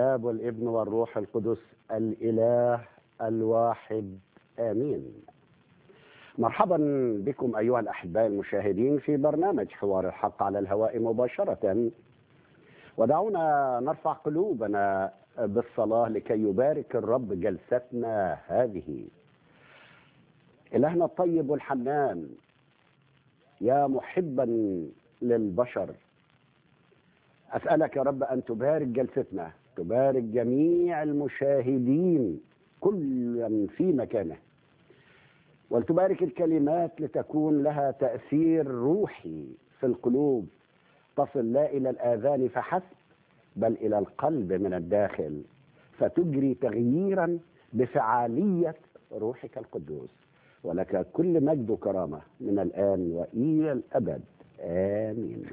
الآب والابن والروح القدس الإله الواحد آمين مرحبا بكم أيها الأحباء المشاهدين في برنامج حوار الحق على الهواء مباشرة ودعونا نرفع قلوبنا بالصلاة لكي يبارك الرب جلستنا هذه إلهنا الطيب والحنان يا محبا للبشر أسألك يا رب أن تبارك جلستنا تبارك جميع المشاهدين كلا في مكانه ولتبارك الكلمات لتكون لها تأثير روحي في القلوب تصل لا إلى الآذان فحسب بل إلى القلب من الداخل فتجري تغييرا بفعالية روحك القدوس ولك كل مجد وكرامة من الآن وإلى الأبد آمين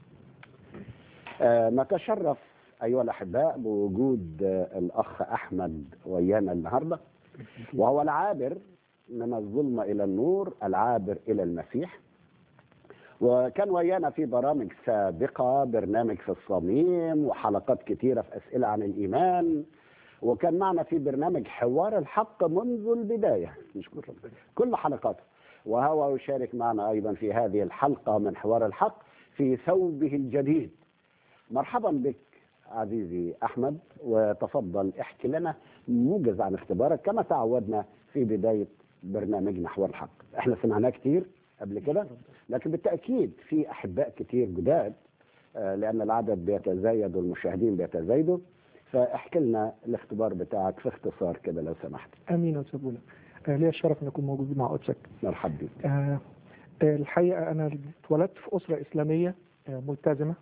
آه نتشرف أيها الأحباء بوجود آه الأخ أحمد ويانا النهاردة وهو العابر من الظلمة إلى النور العابر إلى المسيح وكان ويانا في برامج سابقة برنامج في الصميم وحلقات كتيرة في أسئلة عن الإيمان وكان معنا في برنامج حوار الحق منذ البداية مش كل كل حلقاته وهو يشارك معنا أيضا في هذه الحلقة من حوار الحق في ثوبه الجديد مرحبا بك عزيزي أحمد وتفضل احكي لنا موجز عن اختبارك كما تعودنا في بداية برنامجنا حوار الحق احنا سمعناه كتير قبل كده لكن بالتأكيد في أحباء كتير جداد لأن العدد بيتزايد والمشاهدين بيتزايدوا فاحكي لنا الاختبار بتاعك في اختصار كده لو سمحت امين يا سبوله آه ليا الشرف ان اكون موجود مع قدسك مرحبا بك آه الحقيقه انا اتولدت في اسره اسلاميه آه ملتزمه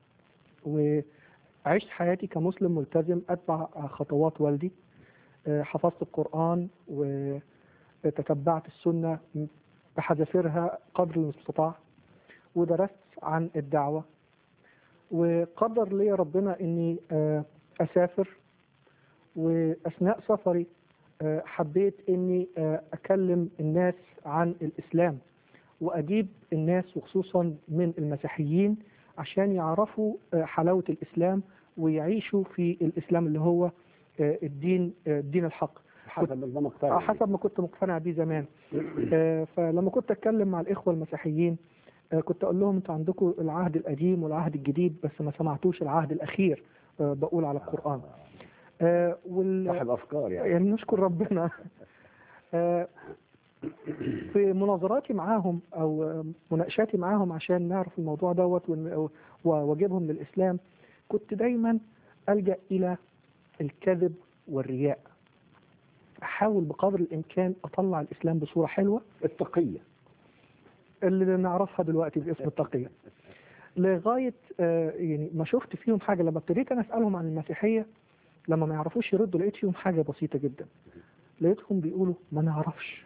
وعشت حياتي كمسلم ملتزم اتبع خطوات والدي آه حفظت القران وتتبعت السنه بحذافيرها قدر المستطاع ودرست عن الدعوه وقدر لي ربنا اني آه أسافر وأثناء سفري حبيت إني أكلم الناس عن الإسلام وأجيب الناس وخصوصا من المسيحيين عشان يعرفوا حلاوة الإسلام ويعيشوا في الإسلام اللي هو الدين الدين الحق حسب ما مقتنع حسب ما كنت مقتنع بيه زمان فلما كنت أتكلم مع الإخوة المسيحيين كنت أقول لهم أنتوا عندكم العهد القديم والعهد الجديد بس ما سمعتوش العهد الأخير بقول على القرآن آه وال... صاحب أفكار يعني يعني نشكر ربنا آه في مناظراتي معاهم أو مناقشاتي معاهم عشان نعرف الموضوع دوت واجيبهم للإسلام كنت دايما ألجأ إلى الكذب والرياء أحاول بقدر الإمكان أطلع الإسلام بصورة حلوة التقية اللي نعرفها دلوقتي باسم التقية لغايه آه يعني ما شفت فيهم حاجه لما ابتديت انا اسالهم عن المسيحيه لما ما يعرفوش يردوا لقيت فيهم حاجه بسيطه جدا لقيتهم بيقولوا ما نعرفش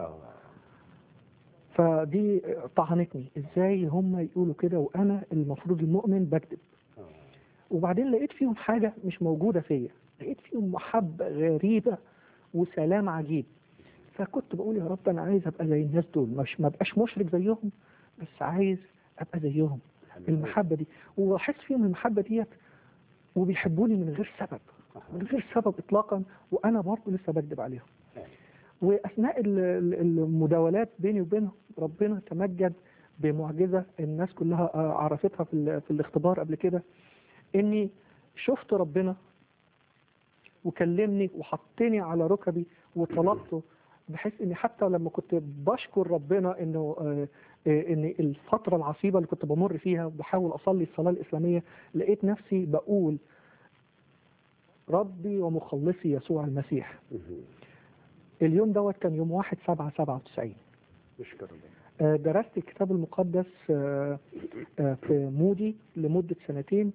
فدي طعنتني ازاي هم يقولوا كده وانا المفروض المؤمن بكذب وبعدين لقيت فيهم حاجه مش موجوده فيا لقيت فيهم محبه غريبه وسلام عجيب فكنت بقول يا رب انا عايز ابقى زي الناس دول مش ما ابقاش مشرك زيهم بس عايز ابقى زيهم المحبة دي وأحس فيهم المحبة ديت وبيحبوني من غير سبب من غير سبب إطلاقا وأنا برضه لسه بكذب عليهم وأثناء المداولات بيني وبينهم ربنا تمجد بمعجزة الناس كلها عرفتها في, في الاختبار قبل كده إني شفت ربنا وكلمني وحطني على ركبي وطلبته بحيث اني حتى لما كنت بشكر ربنا انه آه ان الفترة العصيبة اللي كنت بمر فيها وبحاول اصلي الصلاة الاسلامية لقيت نفسي بقول ربي ومخلصي يسوع المسيح اليوم دوت كان يوم واحد سبعة سبعة وتسعين آه درست الكتاب المقدس آه في مودي لمدة سنتين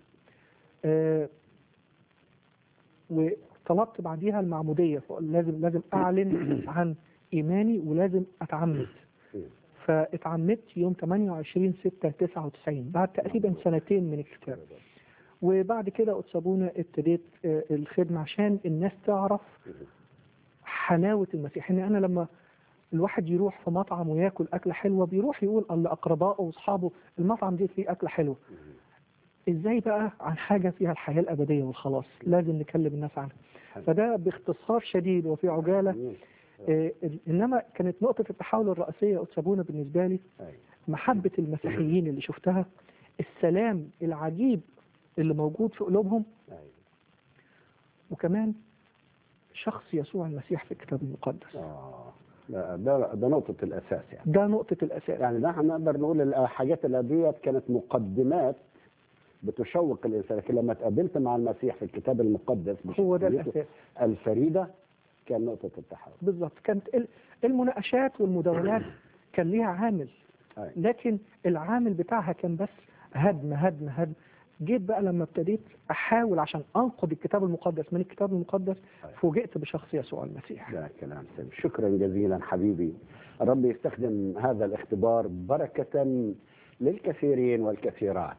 وطلبت بعديها المعمودية لازم لازم أعلن عن إيماني ولازم أتعمد فاتعمدت يوم 28 6 99 بعد تقريبا سنتين من الكتاب وبعد كده أتسابونا ابتديت الخدمة عشان الناس تعرف حلاوة المسيح يعني أنا لما الواحد يروح في مطعم وياكل أكلة حلوة بيروح يقول لأقربائه وأصحابه المطعم دي فيه أكلة حلوة ازاي بقى عن حاجة فيها الحياة الأبدية والخلاص لازم نكلم الناس عنها فده باختصار شديد وفي عجالة جميل. آه، إنما كانت نقطة التحول الرئيسية أتسابونا بالنسبة لي أيوة. محبة المسيحيين اللي شفتها السلام العجيب اللي موجود في قلوبهم أيوة. وكمان شخص يسوع المسيح في الكتاب المقدس آه. ده, ده, ده نقطة الأساس يعني ده نقطة الأساس يعني ده هنقدر نقول الحاجات اللي ديت كانت مقدمات بتشوق الإنسان لكن لما اتقابلت مع المسيح في الكتاب المقدس هو ده بشخصيته الأساس الفريدة كان نقطة التحول بالظبط كانت ال- المناقشات والمداولات كان ليها عامل أيوة. لكن العامل بتاعها كان بس هدم هدم هدم جيت بقى لما ابتديت احاول عشان انقد الكتاب المقدس من الكتاب المقدس أيوة. فوجئت بشخص يسوع المسيح ده كلام سليم شكرا جزيلا حبيبي الرب يستخدم هذا الاختبار بركة للكثيرين والكثيرات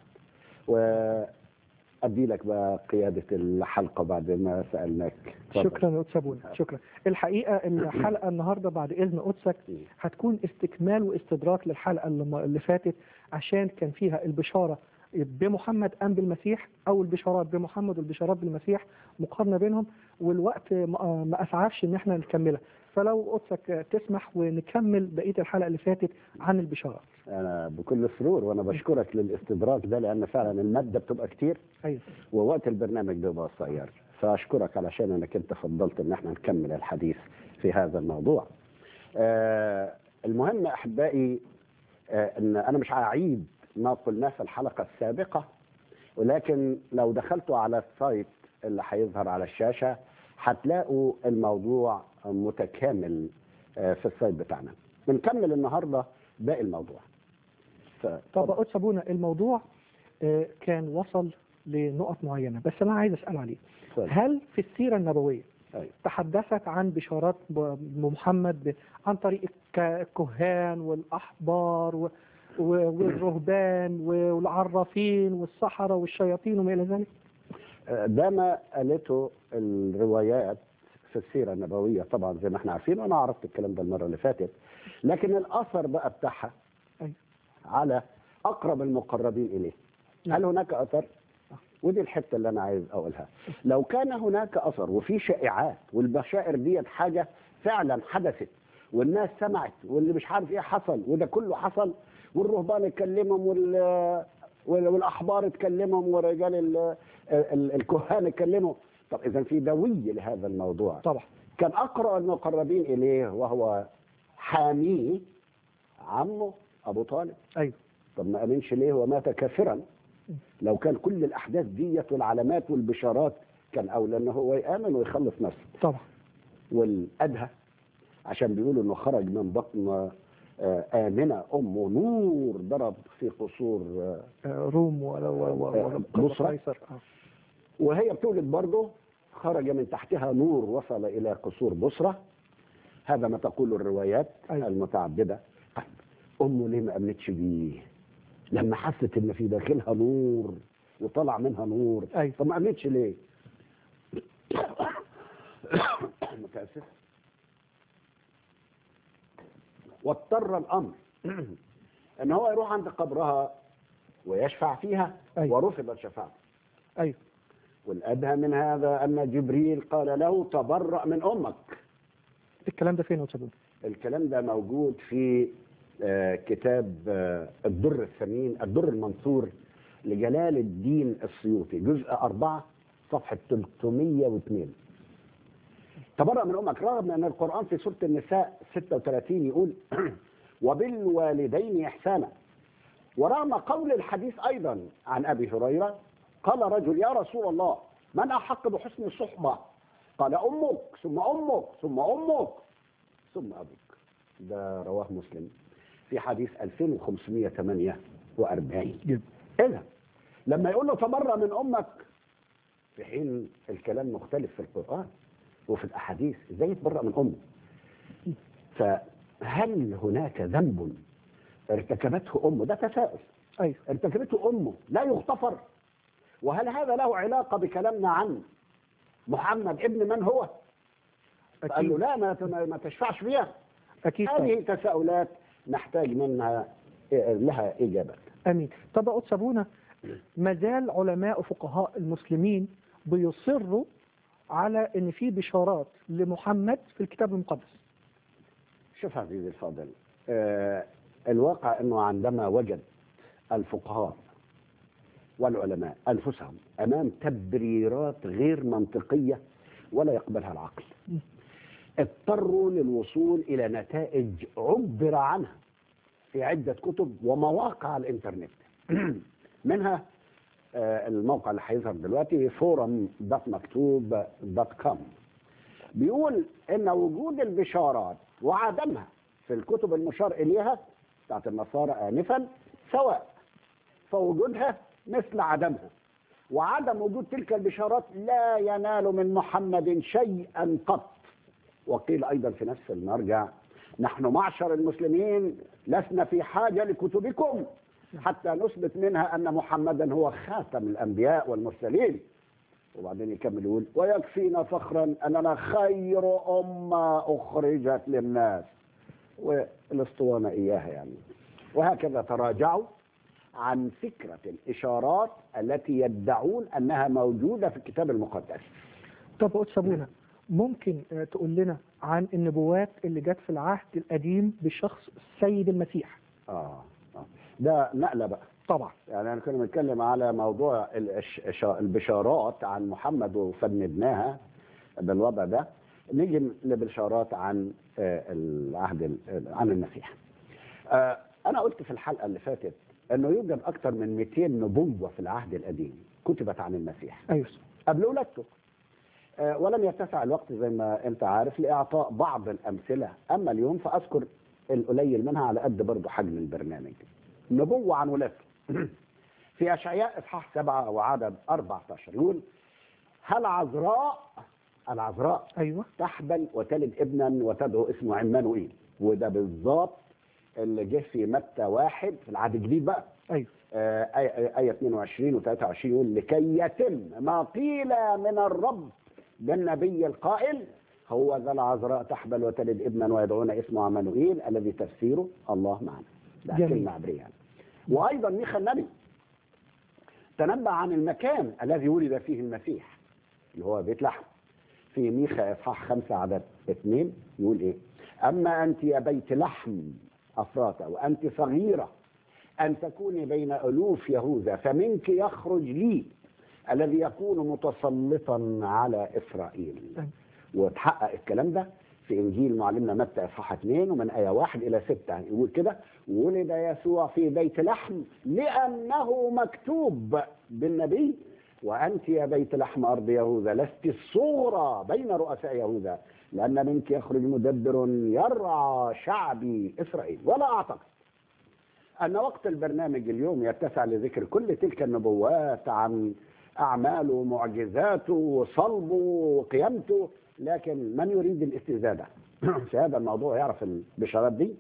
وأدي لك بقى قيادة الحلقة بعد ما سألناك تفضل. شكرا يا قدس ابونا شكرا الحقيقه الحلقه النهارده بعد اذن قدسك هتكون استكمال واستدراك للحلقه اللي اللي فاتت عشان كان فيها البشاره بمحمد ام بالمسيح او البشارات بمحمد والبشارات بالمسيح مقارنه بينهم والوقت ما ما اسعفش ان احنا نكملها فلو قدسك تسمح ونكمل بقيه الحلقه اللي فاتت عن البشارات أنا بكل سرور وأنا بشكرك للاستدراك ده لأن فعلا المادة بتبقى كتير ايوه ووقت البرنامج بيبقى قصير فأشكرك علشان أنك أنت فضلت أن احنا نكمل الحديث في هذا الموضوع آه المهم أحبائي آه أن أنا مش هأعيد ما قلناه في الحلقة السابقة ولكن لو دخلتوا على السايت اللي هيظهر على الشاشة هتلاقوا الموضوع متكامل آه في السايت بتاعنا بنكمل النهاردة باقي الموضوع ف- طب قدس ابونا الموضوع آه، كان وصل لنقط معينه بس انا عايز اسال عليه اتفضل. هل في السيره النبويه أيوة. تحدثت عن بشارات ب- بمحمد ب- عن طريق الك- الكهان والأحبار و- و- والرهبان والعرافين والسحرة والشياطين وما إلى ذلك ده ما قالته الروايات في السيرة النبوية طبعا زي ما احنا عارفين وانا عرفت الكلام ده المرة اللي فاتت لكن الأثر بقى بتاعها أيوة. على أقرب المقربين إليه نعم. هل هناك أثر؟ ودي الحتة اللي أنا عايز أقولها لو كان هناك أثر وفي شائعات والبشائر ديت حاجة فعلا حدثت والناس سمعت واللي مش عارف ايه حصل وده كله حصل والرهبان اتكلمهم وال وال- والاحبار اتكلمهم ورجال ال- ال- الكهان اتكلموا طب اذا في دوي لهذا الموضوع طبعا كان اقرب المقربين اليه وهو حاميه عمه ابو طالب أيوة طب ما امنش ليه ومات كافرا لو كان كل الاحداث ديت والعلامات والبشارات كان اولى ان هو يامن ويخلص نفسه طبعا والادهى عشان بيقولوا انه خرج من بطن آه، آمنة أمه نور ضرب في قصور آه، آه، روم و- و- و- آه، و- بصرة. قيصر آه. وهي بتولد برضه خرج من تحتها نور وصل إلى قصور بصرة هذا ما تقول الروايات أيوة. المتعددة طيب أمه ليه ما أمنتش بيه لما حست إن في داخلها نور وطلع منها نور أيوة. طب ما أمنتش ليه متأسف واضطر الأمر إن هو يروح عند قبرها ويشفع فيها أيوة. ورفضت شفاعته أيوة والأدهى من هذا أن جبريل قال له تبرأ من أمك الكلام ده فين يا أستاذ أبونا؟ الكلام ده موجود في آه، كتاب آه، الدر الثمين الدر المنثور لجلال الدين السيوطي جزء أربعة صفحة 302 تبرأ من أمك رغم أن القرآن في سورة النساء 36 يقول وبالوالدين إحسانا ورغم قول الحديث أيضا عن أبي هريرة قال رجل يا رسول الله من أحق بحسن الصحبة قال أمك ثم أمك ثم أمك ثم أبوك ده رواه مسلم في حديث 2548 جدا إذا لما يقول له تبرأ من أمك في حين الكلام مختلف في القرآن وفي الأحاديث إزاي يتبرأ من أمه فهل هناك ذنب ارتكبته أمه ده تساؤل أيوة ارتكبته أمه لا يغتفر وهل هذا له علاقة بكلامنا عن محمد ابن من هو قال له أكيد لا ما ما- ما تشفعش فيها أكيد طبعا. هذه تساؤلات نحتاج منها لها إجابات امين طب يا قدس ابونا ما زال علماء وفقهاء المسلمين بيصروا على ان في بشارات لمحمد في الكتاب المقدس شوف عزيزي الفاضل آه الواقع انه عندما وجد الفقهاء والعلماء انفسهم امام تبريرات غير منطقيه ولا يقبلها العقل م. اضطروا للوصول الى نتائج عبر عنها في عده كتب ومواقع على الانترنت منها آه، الموقع اللي هيظهر دلوقتي فورم دوت مكتوب دوت كوم بيقول ان وجود البشارات وعدمها في الكتب المشار اليها بتاعت النصارى انفا سواء فوجودها مثل عدمها وعدم وجود تلك البشارات لا ينال من محمد شيئا قط وقيل ايضا في نفس المرجع نحن معشر المسلمين لسنا في حاجه لكتبكم حتى نثبت منها ان محمدا هو خاتم الانبياء والمرسلين وبعدين يكمل يقول ويكفينا فخرا اننا خير امه اخرجت للناس والاسطوانه اياها يعني وهكذا تراجعوا عن فكره الاشارات التي يدعون انها موجوده في الكتاب المقدس طب قد سابونا ممكن آه، تقول لنا عن النبوات اللي جت في العهد القديم بشخص السيد المسيح اه آه. ده نقله بقى طبعا يعني انا كنا بنتكلم على موضوع الإش- إش- البشارات عن محمد وفندناها بالوضع ده نيجي لبشارات عن آه، العهد ال- عن المسيح آه، انا قلت في الحلقه اللي فاتت انه يوجد اكثر من 200 نبوه في العهد القديم كتبت عن المسيح ايوه قبل ولادته آه، ولم يتسع الوقت زي ما انت عارف لاعطاء بعض الامثله اما اليوم فاذكر القليل منها على قد برضه حجم البرنامج نبوه عن ولادته في اشعياء اصحاح سبعه وعدد 14 يقول هل عذراء العذراء ايوه تحبل وتلد ابنا وتدعو اسمه عمانوئيل وده بالظبط اللي جه في متى واحد في العهد الجديد بقى ايوه آه، آية آية 22 و 23 يقول لكي يتم ما قيل من الرب بالنبي القائل هو ذا العذراء تحبل وتلد ابنا ويدعون اسمه عمانوئيل الذي تفسيره الله معنا ده جميل. كلمة عبرية يعني. وأيضا ميخا النبي تنبأ عن المكان الذي ولد فيه المسيح اللي هو بيت لحم في ميخا إصحاح خمسة عدد اثنين يقول إيه أما أنت يا بيت لحم أفراطة وأنت صغيرة أن تكوني بين ألوف يهوذا فمنك يخرج لي الذي يكون متسلطا على إسرائيل أيوة. وتحقق الكلام ده في إنجيل معلمنا متى إصحاح 2 ومن آية 1 إلى 6 يقول كده ولد يسوع في بيت لحم لأنه مكتوب بالنبي وأنت يا بيت لحم أرض يهوذا لست الصغرى بين رؤساء يهوذا لأن منك يخرج مدبر يرعى شعبي إسرائيل ولا أعتقد أن وقت البرنامج اليوم يتسع لذكر كل تلك النبوات عن أعماله ومعجزاته وصلبه وقيامته لكن من يريد الاستزادة في هذا الموضوع يعرف البشارات دي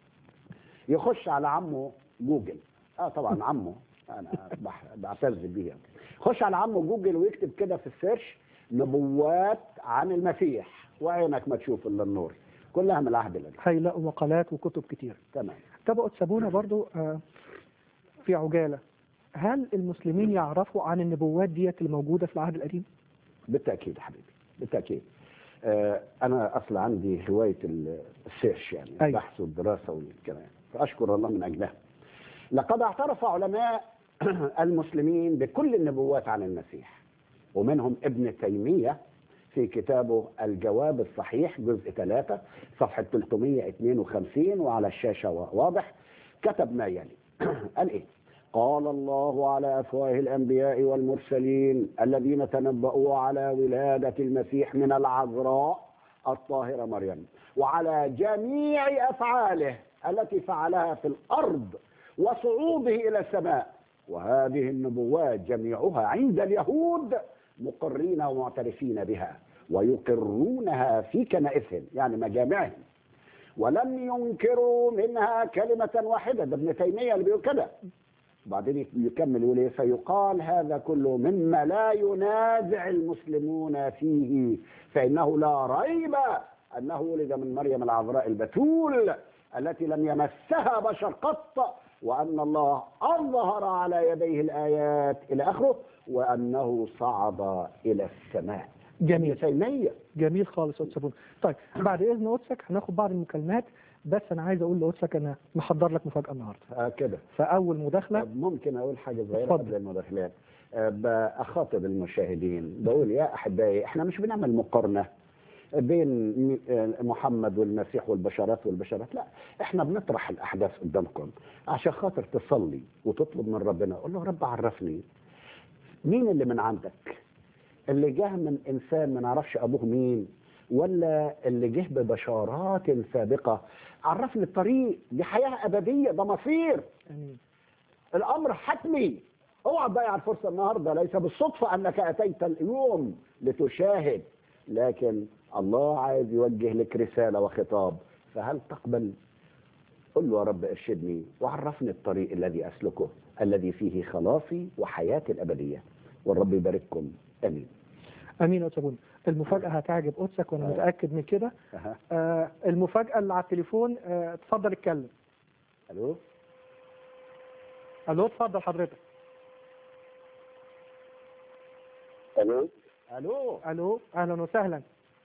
يخش على عمه جوجل اه طبعا عمه انا بح- بعتز بيه يعني. خش على عمه جوجل ويكتب كده في السيرش نبوات عن المسيح وعينك ما تشوف الا النور كلها من العهد القديم هيلاقوا مقالات وكتب كتير تمام طب قد سابونا برضو آه، في عجالة هل المسلمين يعرفوا عن النبوات ديت الموجودة في العهد القديم؟ بالتاكيد يا حبيبي بالتاكيد آه انا اصلا عندي هوايه ال- السيرش يعني أيوة. البحث والدراسه والكلام فاشكر الله من اجلها لقد اعترف علماء المسلمين بكل النبوات عن المسيح ومنهم ابن تيميه في كتابه الجواب الصحيح جزء 3 صفحه 352 وعلى الشاشه واضح كتب ما يلي قال ايه قال الله على افواه الانبياء والمرسلين الذين تنبؤوا على ولاده المسيح من العذراء الطاهره مريم وعلى جميع افعاله التي فعلها في الارض وصعوده الى السماء وهذه النبوات جميعها عند اليهود مقرين ومعترفين بها ويقرونها في كنائسهم يعني مجامعهم ولم ينكروا منها كلمة واحدة ده ابن تيمية اللي بيقول كده بعدين يكمل يقول ايه فيقال هذا كله مما لا ينازع المسلمون فيه فإنه لا ريب أنه ولد من مريم العذراء البتول التي لم يمسها بشر قط وأن الله أظهر على يديه الآيات إلى آخره وأنه صعد إلى السماء جميل تيمية جميل خالص يا أستاذ صابون طيب بعد إذن قدسك هناخد بعض المكالمات بس أنا عايز أقول لقدسك أنا محضر لك مفاجأة النهاردة آه كده فأول مداخلة طب ممكن أقول حاجة صغيرة اتفضل. قبل المداخلات آه، بأخاطب المشاهدين بقول يا أحبائي إحنا مش بنعمل مقارنة بين م- آه، محمد والمسيح والبشرات والبشرات لا احنا بنطرح الاحداث قدامكم عشان خاطر تصلي وتطلب من ربنا قول له يا رب عرفني مين اللي من عندك اللي جه من انسان ما نعرفش ابوه مين ولا اللي جه ببشارات سابقه عرفني الطريق دي حياه ابديه ده مصير آمين الامر حتمي اوعى تضيع الفرصه النهارده ليس بالصدفه انك اتيت اليوم لتشاهد لكن الله عايز يوجه لك رساله وخطاب فهل تقبل قل له يا رب ارشدني وعرفني الطريق الذي اسلكه الذي فيه خلاصي وحياتي الابديه والرب يبارككم امين امين يا أستاذ المفاجاه هتعجب قدسك وانا آه. متاكد من كده أها. آه المفاجاه اللي على التليفون آه اتفضل اتكلم الو الو اتفضل حضرتك الو الو الو اهلا وسهلا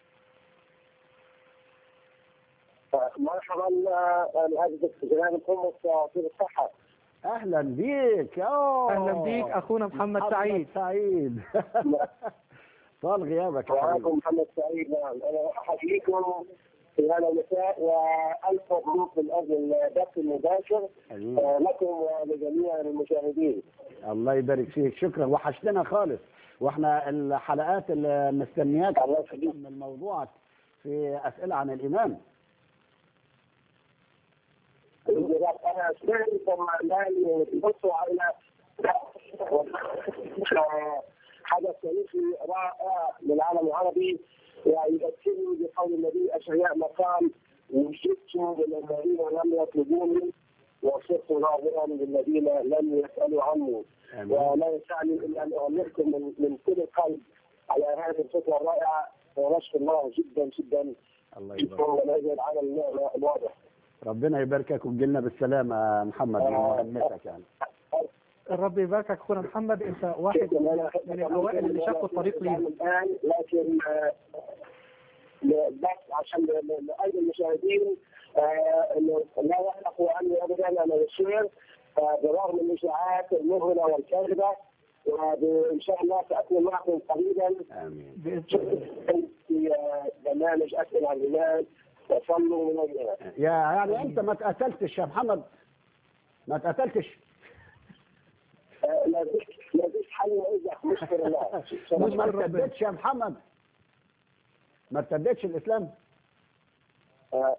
مرحبا الهدف جناب القمص في الصحة اهلا بيك أوه. اهلا بيك اخونا محمد سعيد سعيد طال غيابك يا وعليكم حبيبي محمد سعيد نعم انا احييكم في هذا المساء والف مبروك من اجل البث المباشر حبيبي. آه، لكم ولجميع المشاهدين الله يبارك فيك شكرا وحشتنا خالص واحنا الحلقات اللي مستنياك الله يخليك. من موضوعك في اسئله عن الايمان انا سمعتكم الان تبصوا على حدث تاريخي رائع للعالم العربي ويذكرني بقول النبي اشعياء مقام وجدت للذين لم يطلبوني وصرت ناظرا للذين لم يسالوا عني امين ولا يسعني الا ان اؤمركم من, من كل القلب على هذه الخطوه الرائعه ونشكر الله جدا جدا الله جدا يبارك ونجد على النعمه الواضح ربنا يباركك وتجيلنا بالسلامه يا محمد من مهمتك يعني الرب يباركك اخونا محمد انت واحد من الاوائل اللي شقوا الطريق لينا الان لكن آه، بس عشان لايضا المشاهدين آه، إنه لا يقلقوا عني ابدا انا بشير آه، برغم الاشاعات المهله والكاذبه وان شاء الله ساكون معكم قريبا امين باذن الله في آه، برنامج اسئله عن الايمان وصلوا من اجلنا يا يعني انت ما اتقتلتش يا محمد ما اتقتلتش آه، لا زلت لا زلت حي وازح نشكر الله ما نشكر ربنا. ارتدتش يا محمد ما ارتدتش الاسلام آه،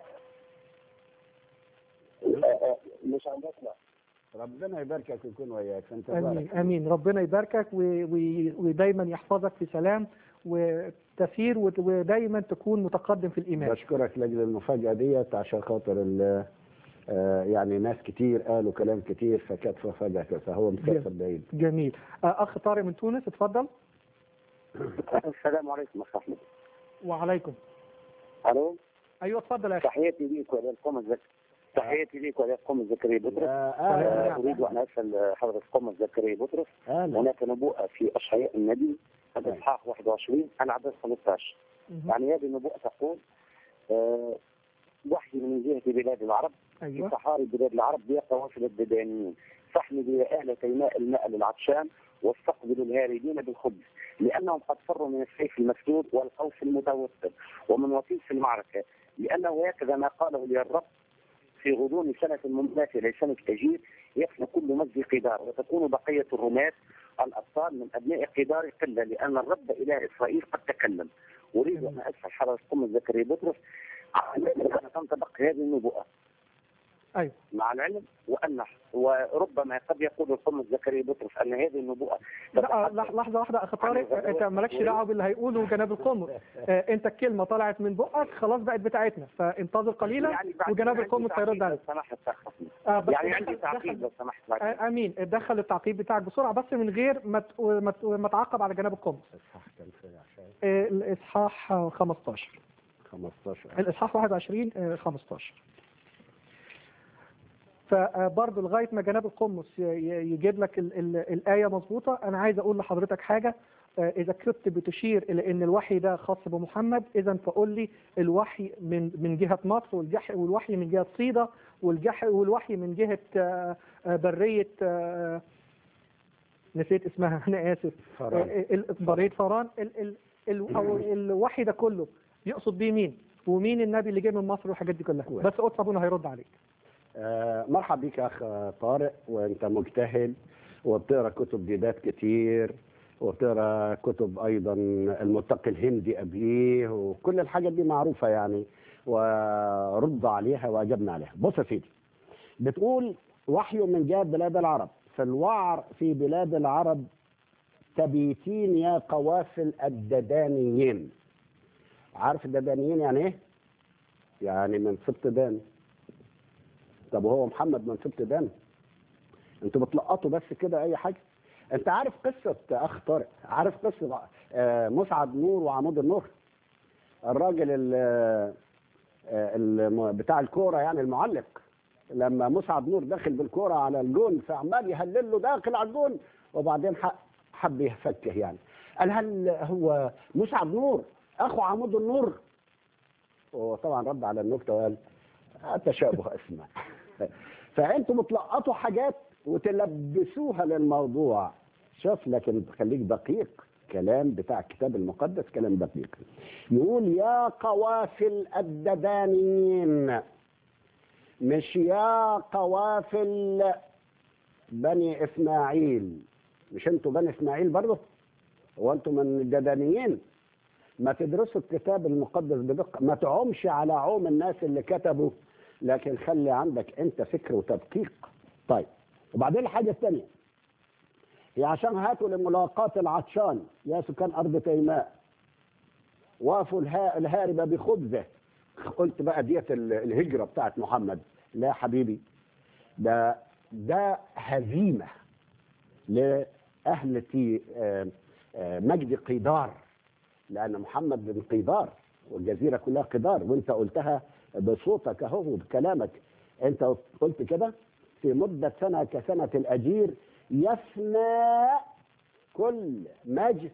آه، آه، مش عندنا ربنا يباركك ويكون وياك انت امين بارك امين ربنا يباركك و- و- ودايما يحفظك في سلام وتسير وت- ودايما تكون متقدم في الايمان بشكرك لاجل المفاجاه ديت عشان خاطر ال- آه، يعني ناس كتير قالوا كلام كتير فكانت مفاجاه فهو مسافر بعيد جميل آه، اخ طارق من تونس اتفضل السلام عليكم يا صاحبي وعليكم الو ايوه اتفضل يا اخي تحياتي ليك وللقوم الزك تحياتي ليك وللقوم الزكريا بطرس يا آه، اهلا اريد ان اسال حضره القوم الزكريا بطرس اهلا هناك نبوءه في اشعياء النبي الاصحاح 21 العدد 15 مهم. يعني هذه النبوءه تقول آه، وحي من جهه بلاد العرب في ايوه صحاري بلاد العرب بها قوافل الددانيين فاحمدوا يا اهل تيماء الماء للعطشان واستقبلوا الهاربين بالخبز لانهم قد فروا من السيف المسدود والقوس المتوسط ومن وطيس المعركه لانه هكذا ما قاله لي الرب في غضون سنة مماثلة لسنة أجير يفنى كل مجد قدار وتكون بقية الرماة الأبطال من أبناء قدار قلة لأن الرب إله إسرائيل قد تكلم أريد أن أسأل حضرة قم زكريا بطرس عن أن تنطبق هذه النبوءة ايوه مع العلم وأن وربما قد يقول القم زكريا بطرس أن هذه النبوءة لا تتحدث لح- لحظه واحده اخ طارق آه، انت مالكش دعوه باللي هيقوله جناب القمر آه، انت الكلمه طلعت من بقك خلاص بقت بتاعتنا فانتظر قليلا يعني بعد وجناب عندي القمر تعقيب هيرد لو عليك سمحت تخصني. آه، بس يعني دخل- عندي تعقيب دخل- لو سمحت بعد آه، امين دخل التعقيب بتاعك بسرعه بس من غير ما ت- ما ت- ما تعقب على جناب القمر اصحاح كان في عشان آه، الاصحاح آه، 15 15 الاصحاح 21 آه، 15 فبرضه لغايه ما جناب القمص ي- ي- يجيب لك ال ال الايه مظبوطه انا عايز اقول لحضرتك حاجه آه، اذا كنت بتشير الى ان الوحي ده خاص بمحمد اذا فقول لي الوحي من من جهه مصر والجح والوحي من جهه صيدا والجح والوحي من جهه آه، آه، بريه آه، نسيت اسمها انا اسف فرعون. آه، ال- بريه فران ال ال ال او الوحي ده كله يقصد بيه مين ومين النبي اللي جه من مصر والحاجات دي كلها كويس. بس قدس ابونا هيرد عليك آه، مرحب بك يا اخ طارق وانت مجتهد وبتقرا كتب جداد كتير وبتقرا كتب ايضا المتقي الهندي ابيه وكل الحاجات دي معروفه يعني ورد عليها واجبنا عليها بص يا سيدي بتقول وحي من جهه بلاد العرب في الوعر في بلاد العرب تبيتين يا قوافل الددانيين عارف الددانيين يعني ايه؟ يعني من سبط دان طب وهو محمد من سبط دان انتوا بتلقطوا بس كده اي حاجه انت عارف قصه اخ طارق عارف قصه آه، مسعد نور وعمود النور الراجل ال- آه، الم- بتاع الكوره يعني المعلق لما مسعد نور داخل بالكوره على الجون فعمال يهلل له داخل على الجون وبعدين ح- حب يفكه يعني قال هل هو مسعد نور اخو عمود النور وطبعا رد على النكته وقال تشابه اسماء فانتوا بتلقطوا حاجات وتلبسوها للموضوع شوف لكن خليك دقيق كلام بتاع الكتاب المقدس كلام دقيق يقول يا قوافل الددانيين مش يا قوافل بني اسماعيل مش انتوا بني اسماعيل برضه هو انتوا من الددانيين ما تدرسوا الكتاب المقدس بدقة ما تعومش على عوم الناس اللي كتبوا لكن خلي عندك انت فكر وتدقيق طيب وبعدين الحاجة الثانية هي عشان هاتوا لملاقاة العطشان يا سكان أرض تيماء وقفوا الها- الهاربة بخبزة قلت بقى ديت ال- الهجرة بتاعت محمد لا يا حبيبي ده ده هزيمة لأهل تي- آه، آه، مجد قيدار لأن محمد بن قيدار والجزيرة كلها قيدار وانت قلتها بصوتك اهو وبكلامك انت قلت كده في مدة سنة كسنة الأجير يفنى كل مجد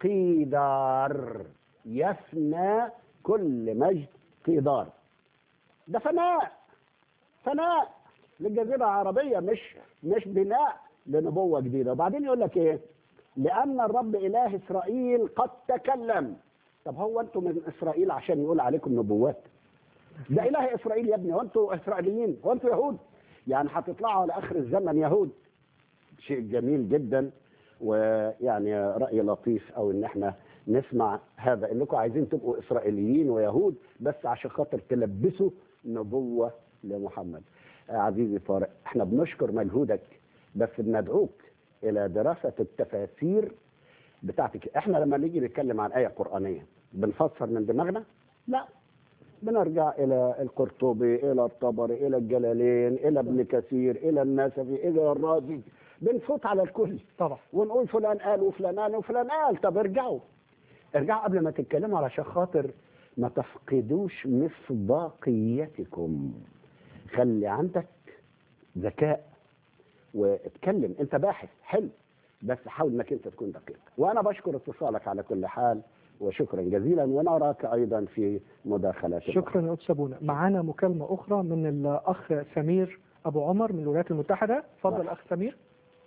قيدار يفنى كل مجد قيدار ده فناء فناء للجزيرة العربية مش مش بناء لنبوة جديدة وبعدين يقول لك ايه لأن الرب إله إسرائيل قد تكلم طب هو أنتم من إسرائيل عشان يقول عليكم نبوات ده إله إسرائيل يا ابني وأنتوا إسرائيليين وأنتوا يهود يعني هتطلعوا على آخر الزمن يهود شيء جميل جدا ويعني رأي لطيف أو إن احنا نسمع هذا انكم عايزين تبقوا اسرائيليين ويهود بس عشان خاطر تلبسوا نبوه لمحمد آه، عزيزي طارق احنا بنشكر مجهودك بس بندعوك الى دراسه التفاسير بتاعتك احنا لما نيجي نتكلم عن ايه قرانيه بنفسر من دماغنا لا بنرجع الى القرطبي الى الطبري الى الجلالين الى ابن كثير الى النسفي الى الرازي بنفوت على الكل طبعا ونقول فلان قال وفلان قال وفلان قال طب ارجعوا ارجعوا قبل ما تتكلموا علشان خاطر ما تفقدوش مصداقيتكم خلي عندك ذكاء واتكلم انت باحث حلو بس حاول انك انت تكون دقيق وانا بشكر اتصالك على كل حال وشكرا جزيلا ونراك ايضا في مداخلات شكرا يا أستاذ سابونا معانا مكالمة أخرى من الأخ سمير أبو عمر من الولايات المتحدة اتفضل أخ سمير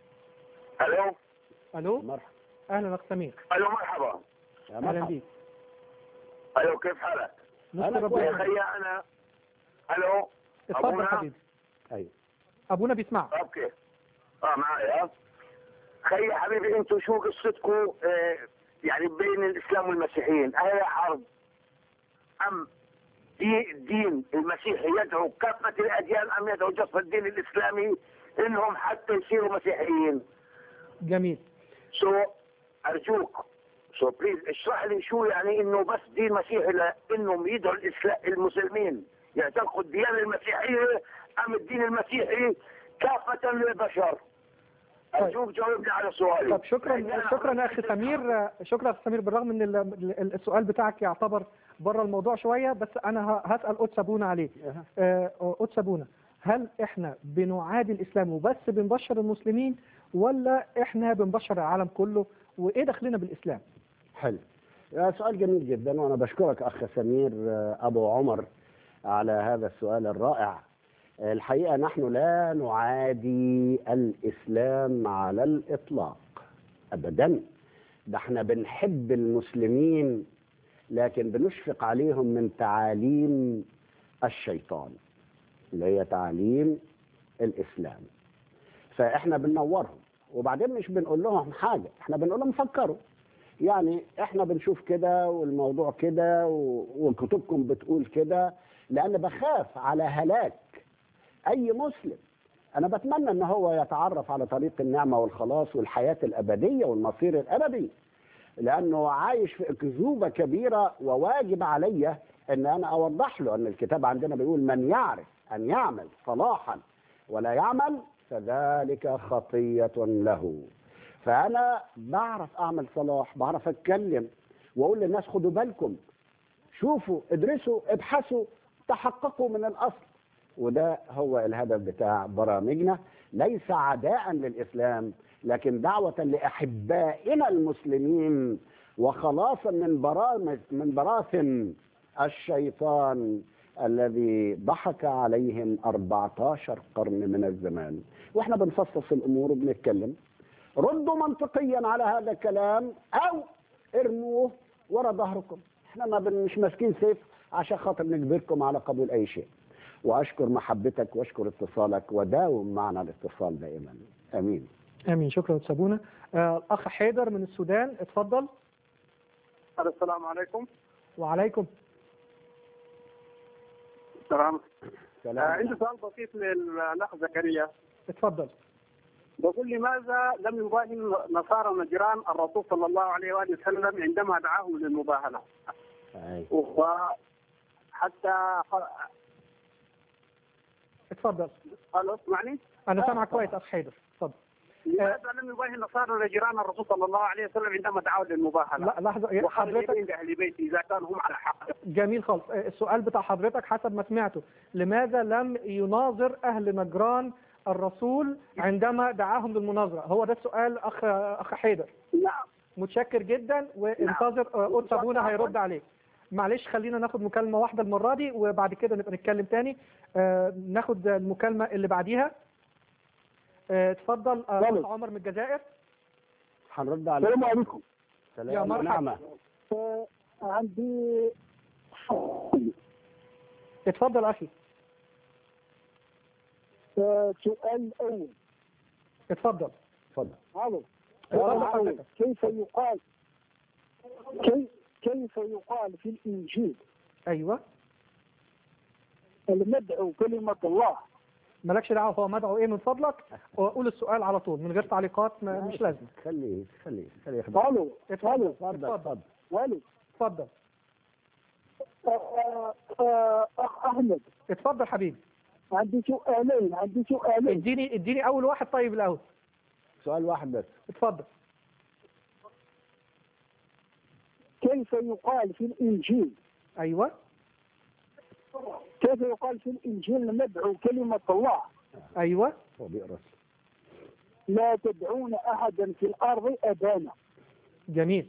الو ألو مرحبا أهلا أخ سمير الو مرحبا يا أهلا مرحبا بيك الو كيف حالك؟ نشكر أنا ربنا يا كويس. خي انا الو اتفضل أبونا؟ حبيبي ايوه أبونا بيسمعك اوكي اه معايا خي يا حبيبي انتوا شو قصتكم آه يعني بين الاسلام والمسيحيين هي حرب ام دي الدين المسيحي يدعو كافه الاديان ام يدعو جصر الدين الاسلامي انهم حتى يصيروا مسيحيين جميل سو ارجوك سو بليز اشرح لي شو يعني انه بس دين مسيحي لانهم يدعوا الاسلام المسلمين يعتنقوا الديانه المسيحيه ام الدين المسيحي كافه للبشر ارجوك جاوبني على سؤالي طب شكرا شكرا يا اخي سمير شكرا يا أخ سمير بالرغم ان ال- ال- السؤال بتاعك يعتبر بره الموضوع شويه بس انا ه- هسال قدس ابونا عليه أها. آه، قدس ابونا هل احنا بنعادي الاسلام وبس بنبشر المسلمين ولا احنا بنبشر العالم كله وايه دخلنا بالاسلام حلو آه، سؤال جميل جدا وانا بشكرك اخ سمير آه، ابو عمر على هذا السؤال الرائع آه، الحقيقه نحن لا نعادي الاسلام على الاطلاق ابدا ده احنا بنحب المسلمين لكن بنشفق عليهم من تعاليم الشيطان اللي هي تعاليم الاسلام فاحنا بننورهم وبعدين مش بنقول لهم حاجه احنا بنقول لهم فكروا يعني احنا بنشوف كده والموضوع كده و- وكتبكم بتقول كده لان بخاف على هلاك اي مسلم انا بتمنى ان هو يتعرف على طريق النعمه والخلاص والحياه الابديه والمصير الابدي لانه عايش في اكذوبه كبيره وواجب علي ان انا اوضح له ان الكتاب عندنا بيقول من يعرف ان يعمل صلاحا ولا يعمل فذلك خطيه له فانا بعرف اعمل صلاح بعرف اتكلم واقول للناس خدوا بالكم شوفوا ادرسوا ابحثوا تحققوا من الاصل وده هو الهدف بتاع برامجنا ليس عداء للاسلام لكن دعوه لاحبائنا المسلمين وخلاصا من برامج من براثن الشيطان الذي ضحك عليهم 14 قرن من الزمان واحنا بنفصص الامور وبنتكلم ردوا منطقيا على هذا الكلام او ارموه ورا ظهركم احنا ما بن- مش ماسكين سيف عشان خاطر نجبركم على قبول اي شيء واشكر محبتك واشكر اتصالك وداوم معنا الاتصال دائما امين امين شكرا سابونا آه الاخ حيدر من السودان اتفضل السلام عليكم وعليكم السلام آه سلام عندي سؤال بسيط للاخ زكريا اتفضل بقول لماذا لم يباهن نصارى نجران الرسول صلى الله عليه واله وسلم عندما دعاهم للمباهله أي. وحتى اتفضل الو اسمعني انا سامعك كويس اخ حيدر اتفضل لماذا لم يباهن نصارى نجران الرسول صلى الله عليه وسلم عندما دعاهم للمباهله لا لحظه إيه، وخرج حضرتك عند اهل بيته اذا كانوا هم على حق جميل خالص آه، السؤال بتاع حضرتك حسب ما سمعته لماذا لم يناظر اهل نجران الرسول عندما دعاهم للمناظره هو ده السؤال اخ اخ حيدر نعم متشكر جدا وانتظر آه، قدس ابونا هيرد عليك معلش خلينا ناخد مكالمه واحده المره دي وبعد كده نبقى نتكلم تاني آه، ناخد المكالمه اللي بعديها آه، اتفضل آه، يلا. أخ عمر من الجزائر هنرد عليك السلام عليكم يا سلام مرحبا. ونعمه عندي اتفضل اخي سؤال اول اتفضل اتفضل الو اتفضل حضرتك كيف يقال كيف كيف يقال في الانجيل ايوه المدعو كلمه الله مالكش دعوه هو مدعو ايه من فضلك وقول السؤال على طول من غير تعليقات ما مش لازم خليه خليه خليه يخبر الو اتفضل اتفضل اتفضل اتفضل الو اتفضل آه، آه، اخ احمد اتفضل حبيبي عندي سؤالين عندي سؤالين اديني اديني اول واحد طيب الاول سؤال واحد بس اتفضل كيف يقال في الانجيل ايوه كيف يقال في الانجيل ندعو كلمه الله ايوه هو بيقرا لا تدعون احدا في الارض ابانا جميل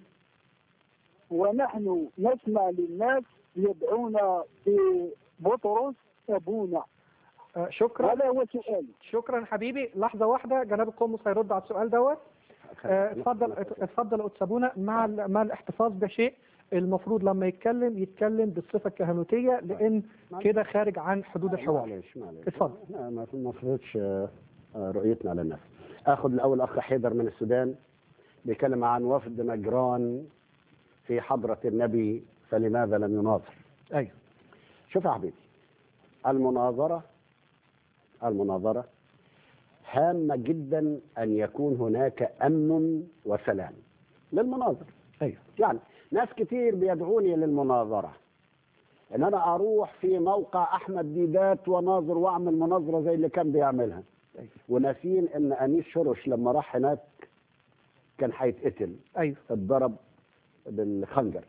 ونحن نسمع للناس يدعون في بطرس ابونا آه شكرا هذا هو سؤالي شكرا حبيبي لحظه واحده جناب القمص هيرد على السؤال دوت آه، اتفضل اتفضل يا أستاذ سابونا مع ال- مع الاحتفاظ بشيء المفروض لما يتكلم يتكلم بالصفه الكهنوتيه لان كده خارج عن حدود الحوار معلش معلش اتفضل. احنا ما ما نفرضش آه، آه، رؤيتنا على الناس اخذ الاول اخ حيدر من السودان بيتكلم عن وفد نجران في حضرة النبي فلماذا لم يناظر ايوه شوف يا حبيبي المناظرة المناظرة هامة جدا أن يكون هناك أمن وسلام للمناظر ايوه يعني ناس كتير بيدعوني للمناظرة ان انا اروح في موقع احمد ديدات وناظر واعمل مناظرة زي اللي كان بيعملها أيوة. وناسين ان انيس شرش لما راح هناك كان هيتقتل ايوه اتضرب بالخنجر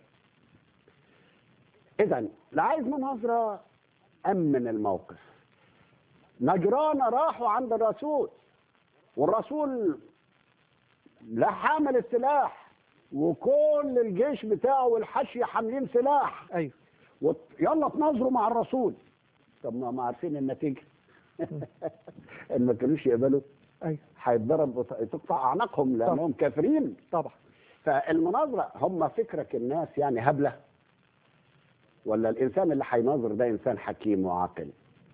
اذا اللي عايز مناظرة امن الموقف نجران راحوا عند الرسول والرسول لا حامل السلاح وكل الجيش بتاعه والحشي حاملين سلاح ايوه وت- يلا تناظروا مع الرسول طب ما ما عارفين النتيجه ان ما كانوش يقبلوا ايوه هيتضرب وت- تقطع اعناقهم لانهم كافرين طبعا فالمناظره هم فكرك الناس يعني هبله ولا الانسان اللي هيناظر ده انسان حكيم وعاقل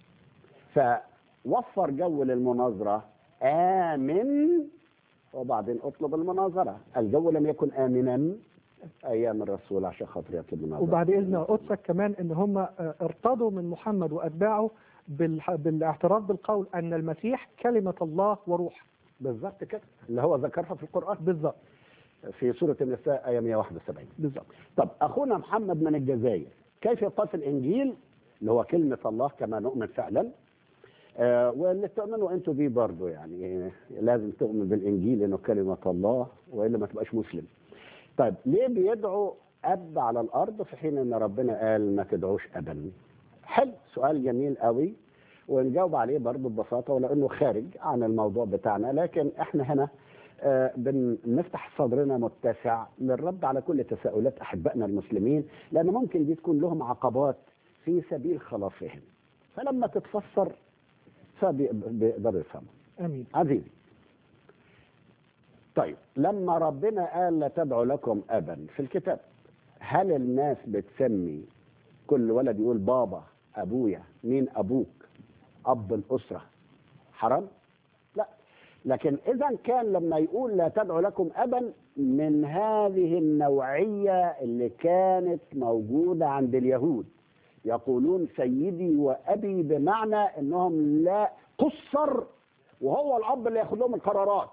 فوفر جو للمناظره امن وبعدين اطلب المناظره الجو لم يكن امنا ايام الرسول عشان خاطر يطلب مناظره وبعد اذن قدسك كمان ان هم آه، ارتضوا من محمد واتباعه بالح- بالاعتراف بالقول ان المسيح كلمه الله وروح بالظبط كده اللي هو ذكرها في القران بالظبط في سوره النساء ايه 171 بالظبط طب اخونا محمد من الجزائر كيف يقال في الانجيل اللي هو كلمه الله كما نؤمن فعلا آه واللي تؤمنوا انتوا بيه برضه يعني لازم تؤمن بالانجيل انه كلمه الله والا ما تبقاش مسلم. طيب ليه بيدعوا اب على الارض في حين ان ربنا قال ما تدعوش ابا؟ حلو سؤال جميل قوي ونجاوب عليه برضه ببساطه ولانه خارج عن الموضوع بتاعنا لكن احنا هنا آه، بنفتح صدرنا متسع للرد على كل تساؤلات احبائنا المسلمين لان ممكن دي تكون لهم عقبات في سبيل خلاصهم فلما تتفسر فبيقدروا يفهموا امين عزيزي طيب لما ربنا قال لا تدعو لكم ابا في الكتاب هل الناس بتسمي كل ولد يقول بابا ابويا مين ابوك اب الاسره حرام لا لكن اذا كان لما يقول لا تدعو لكم ابا من هذه النوعيه اللي كانت موجوده عند اليهود يقولون سيدي وابي بمعنى انهم لا قصر وهو الاب اللي ياخد لهم القرارات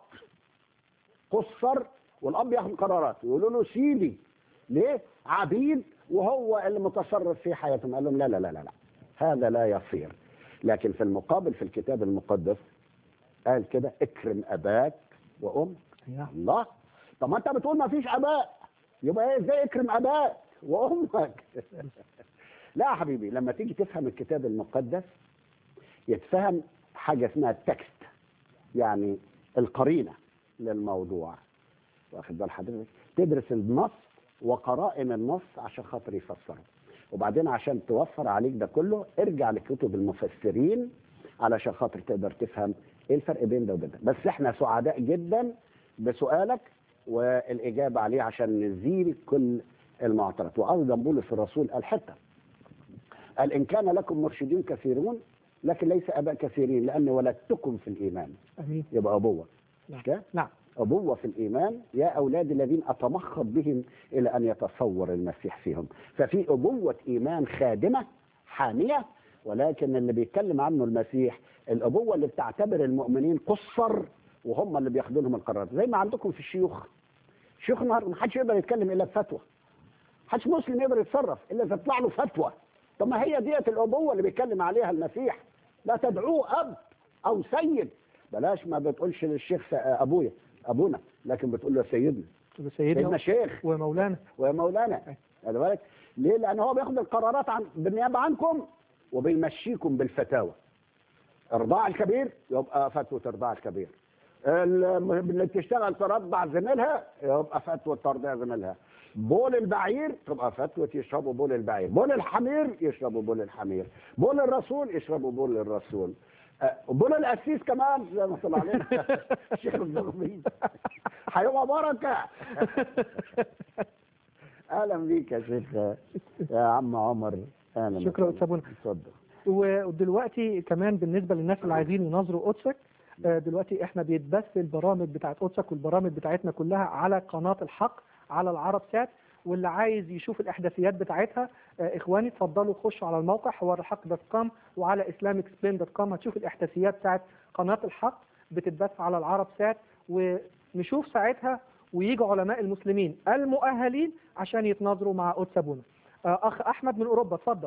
قصر والاب ياخد القرارات يقولوا له سيدي ليه عبيد وهو اللي متصرف في حياتهم قال لهم لا لا لا لا, لا. هذا لا يصير لكن في المقابل في الكتاب المقدس قال كده اكرم اباك وامك نعم الله طب ما انت بتقول ما فيش اباء يبقى ايه ازاي اكرم اباك وامك لا يا حبيبي لما تيجي تفهم الكتاب المقدس يتفهم حاجه اسمها التكست يعني القرينه للموضوع واخد بال حضرتك تدرس النص وقرائن النص عشان خاطر يفسره وبعدين عشان توفر عليك ده كله ارجع لكتب المفسرين علشان خاطر تقدر تفهم ايه الفرق بين ده وبين ده بس احنا سعداء جدا بسؤالك والاجابه عليه عشان نزيل كل المعترض وايضا بولس الرسول قال حته قال ان كان لكم مرشدين كثيرون لكن ليس اباء كثيرين لان ولدتكم في الايمان امين يبقى ابوه نعم. مش كده؟ نعم أبوة في الإيمان يا أولادي الذين أتمخض بهم إلى أن يتصور المسيح فيهم ففي أبوة إيمان خادمة حامية ولكن اللي بيتكلم عنه المسيح الأبوة اللي بتعتبر المؤمنين قصر وهم اللي بياخدوا لهم القرار زي ما عندكم في الشيوخ شيوخ النهارده ما حدش يقدر يتكلم إلا بفتوى حدش مسلم يقدر يتصرف إلا إذا تطلع له فتوى طب ما هي ديت الأبوة اللي بيتكلم عليها المسيح لا تدعوه أب أو سيد بلاش ما بتقولش للشيخ س- أبويا أبونا لكن بتقول له سيدنا سيدنا سيدنا شيخ ومولانا ويا مولانا خلي بالك ليه؟ لأن هو بياخد القرارات عن بالنيابة عنكم وبيمشيكم بالفتاوى إرضاع الكبير يبقى فتوى إرضاع الكبير ال- اللي بتشتغل ترضع زميلها يبقى فتوى ترضيع زميلها بول البعير تبقى فتوى يشربوا بول البعير بول الحمير يشربوا بول الحمير بول الرسول يشربوا بول الرسول أه، بول القسيس كمان زي ما طلع علينا الشيخ الزغبي هيبقى بركه اهلا بيك يا شيخ يا عم عمر اهلا شكرا وسهلا. أستاذ بونا. اتفضل ودلوقتي كمان بالنسبه للناس اللي عايزين يناظروا قدسك آه، دلوقتي احنا بيتبث البرامج بتاعت قدسك والبرامج بتاعتنا كلها على قناه الحق على العرب سات واللي عايز يشوف الاحداثيات بتاعتها آه، اخواني اتفضلوا خشوا على الموقع حوار الحق دوت كوم وعلى اسلامك سبين دوت كوم هتشوف الاحداثيات بتاعت قناه الحق بتتبث على العرب سات ونشوف ساعتها ويجي علماء المسلمين المؤهلين عشان يتناظروا مع قدس ابونا آه، اخ احمد من اوروبا اتفضل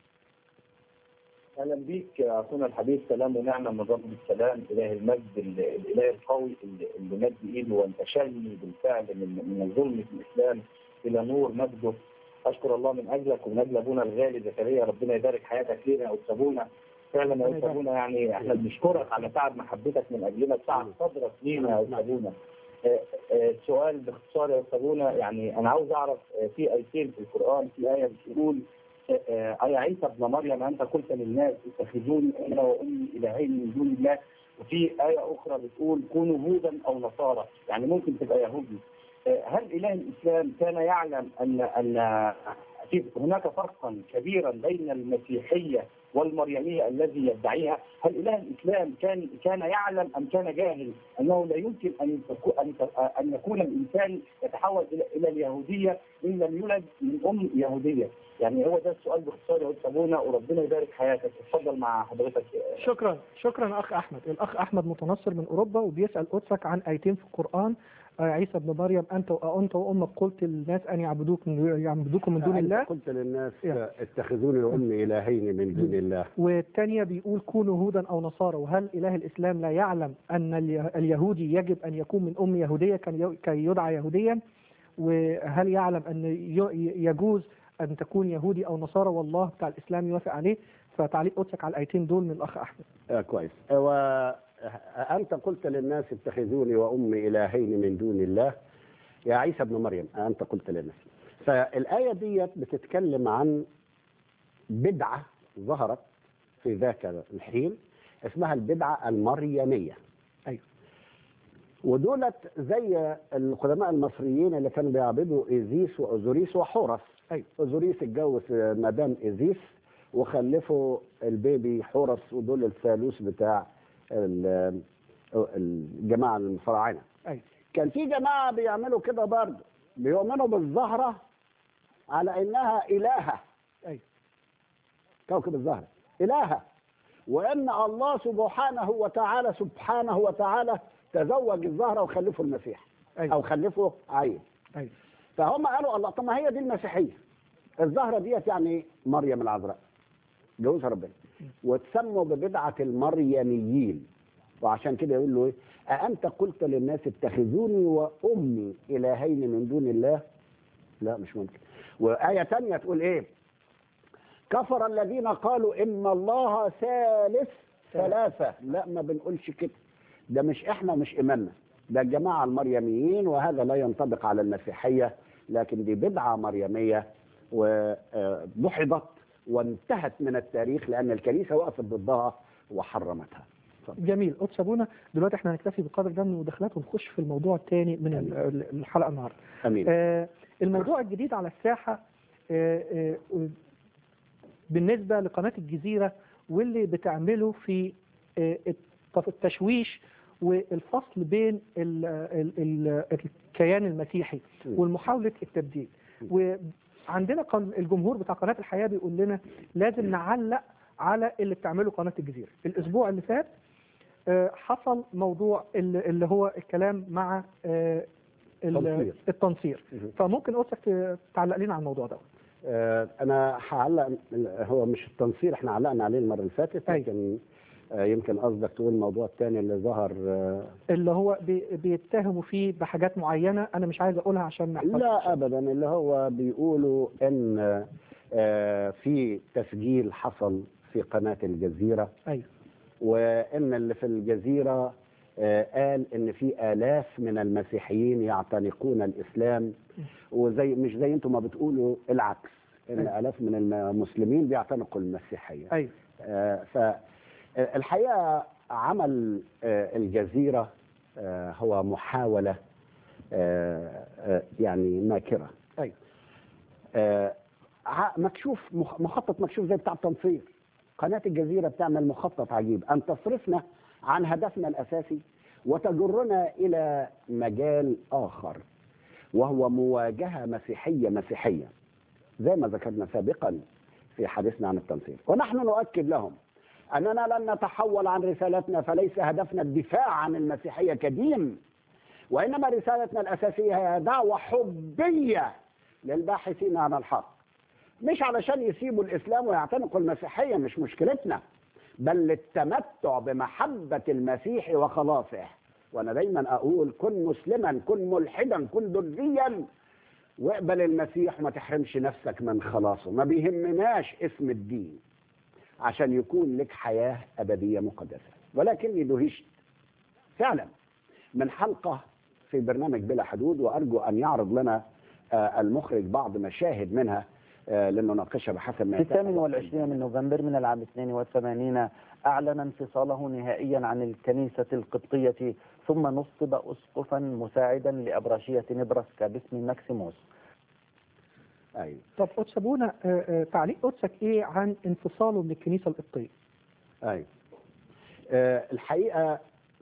اهلا بيك يا اخونا الحبيب سلام ونعمه من رب السلام اله المجد ال- الاله القوي اللي اللي مد ايده وانتشلني بالفعل من من الظلم في الاسلام الى نور مجده اشكر الله من اجلك ومن اجل ابونا الغالي زكريا ربنا يبارك حياتك لينا او ابونا فعلا يا استاذنا يعني احنا بنشكرك على تعب محبتك من اجلنا تعب صدرك لينا يا استاذنا آه، آه، السؤال باختصار يا استاذنا يعني انا عاوز اعرف آه، في ايتين في القران في ايه بتقول آه، آه، يا عيسى ابن مريم انت قلت للناس اتخذوني انا وامي الهين من دون الله وفي ايه اخرى بتقول كونوا هودا او نصارى يعني ممكن تبقى يهودي آه، هل اله الاسلام كان يعلم ان ان في هناك فرقا كبيرا بين المسيحيه والمريميه الذي يدعيها، هل اله الاسلام كان كان يعلم ام كان جاهل انه لا يمكن ان تكو- ان ت- ان يكون الانسان يتحول الى الى اليهوديه ان لم يولد من ام يهوديه، يعني هو ده السؤال باختصار يا استاذ ابونا وربنا يبارك حياتك، اتفضل مع حضرتك شكرا شكرا اخ احمد الاخ احمد متنصر من اوروبا وبيسال قدسك عن ايتين في القران آه، عيسى ابن مريم انت وانت وامك قلت للناس ان يعبدوك من يعبدوكم من دون أنت الله قلت للناس يا. اتخذوني وامي الهين من دون الله والثانيه بيقول كونوا هودا او نصارى وهل اله الاسلام لا يعلم ان اليه- اليهودي يجب ان يكون من ام يهوديه كان ي- كي يدعى يهوديا وهل يعلم ان ي- يجوز ان تكون يهودي او نصارى والله بتاع الاسلام يوافق عليه فتعليق قدسك على الايتين دول من الاخ احمد آه كويس وأنت قلت للناس اتخذوني وأمي إلهين من دون الله يا عيسى ابن مريم أنت قلت للناس فالآية ديت بتتكلم عن بدعة ظهرت في ذاك الحين اسمها البدعة المريمية أيوة. ودولت زي القدماء المصريين اللي كانوا بيعبدوا إيزيس وأوزوريس وحورس أيوة. أوزوريس اتجوز مدام إيزيس وخلفوا البيبي حورس ودول الثالوث بتاع ال- الجماعة الفراعنة أيوة. كان في جماعة بيعملوا كده برضه بيؤمنوا بالزهرة على إنها إلهة أيوة. كوكب الزهرة إلهة وإن الله سبحانه وتعالى سبحانه وتعالى تزوج الزهرة وخلفوا المسيح أيوة. أو خلفوا عيل أيوة. فهم قالوا الله طب ما هي دي المسيحية الزهرة ديت يعني مريم العذراء جوزها ربنا وتسموا ببدعة المريميين وعشان كده يقول له ايه أأنت قلت للناس اتخذوني وأمي إلهين من دون الله لا مش ممكن وآية تانية تقول ايه كفر الذين قالوا إن الله ثالث ثلاثة لا ما بنقولش كده ده مش احنا مش إيماننا ده الجماعة المريميين وهذا لا ينطبق على المسيحية لكن دي بدعة مريمية ودحضت وانتهت من التاريخ لأن الكنيسة وقفت ضدها وحرمتها جميل قدس ابونا دلوقتي احنا هنكتفي بالقدر ده من المداخلات ونخش في الموضوع الثاني من ال- ال- الحلقه النهارده. أمين آه الموضوع الجديد على الساحه آه آه بالنسبه لقناه الجزيره واللي بتعمله في آه الت- التشويش والفصل بين ال ال ال الكيان المسيحي م. والمحاوله التبديل وعندنا قن- الجمهور بتاع قناه الحياه بيقول لنا لازم نعلق على اللي بتعمله قناه الجزيره الاسبوع اللي فات آه، حصل موضوع اللي اللي هو الكلام مع آه، ال- تنصير. التنصير مهم. فممكن قدسك ت- تعلق لنا على الموضوع ده آه، انا هعلق هو مش التنصير احنا علقنا عليه المره اللي فاتت أيوة. لكن آه، يمكن قصدك تقول الموضوع الثاني اللي ظهر آه، اللي هو بي- بيتهموا فيه بحاجات معينه انا مش عايز اقولها عشان ما يحصلش لا ابدا اللي هو بيقولوا ان آه، في تسجيل حصل في قناه الجزيره ايوه وان اللي في الجزيره آه، قال ان في الاف من المسيحيين يعتنقون الاسلام وزي مش زي انتم ما بتقولوا العكس ان أيوة. الاف من المسلمين بيعتنقوا المسيحيه ايوه آه، فالحقيقه عمل آه، الجزيره آه، هو محاوله آه، آه، يعني ماكره ايوه آه، ع- مكشوف مخ- مخطط مكشوف زي بتاع التنصير قناة الجزيرة بتعمل مخطط عجيب أن تصرفنا عن هدفنا الأساسي وتجرنا إلى مجال آخر وهو مواجهة مسيحية مسيحية زي ما ذكرنا سابقا في حديثنا عن التنصير ونحن نؤكد لهم أننا لن نتحول عن رسالتنا فليس هدفنا الدفاع عن المسيحية كدين وإنما رسالتنا الأساسية هي دعوة حبية للباحثين عن الحق مش علشان يسيبوا الإسلام ويعتنقوا المسيحية مش مشكلتنا بل للتمتع بمحبة المسيح وخلاصه وأنا دايما أقول كن مسلما كن ملحدا كن درزيا واقبل المسيح وما تحرمش نفسك من خلاصه ما بيهمناش اسم الدين عشان يكون لك حياة أبدية مقدسة ولكني دهشت فعلا من حلقة في برنامج بلا حدود وأرجو أن يعرض لنا آه، المخرج بعض مشاهد منها آه، لنناقشها بحسب ما في يتاح الثامن والعشرين من نوفمبر من العام 82 أعلن انفصاله نهائيا عن الكنيسة القبطية ثم نصب أسقفا مساعدا لأبراشية نبرسكا باسم ماكسيموس أيوة. طب قدس ابونا آه، آه، تعليق قدسك ايه عن انفصاله من الكنيسه القبطيه؟ أيوة. آه، الحقيقة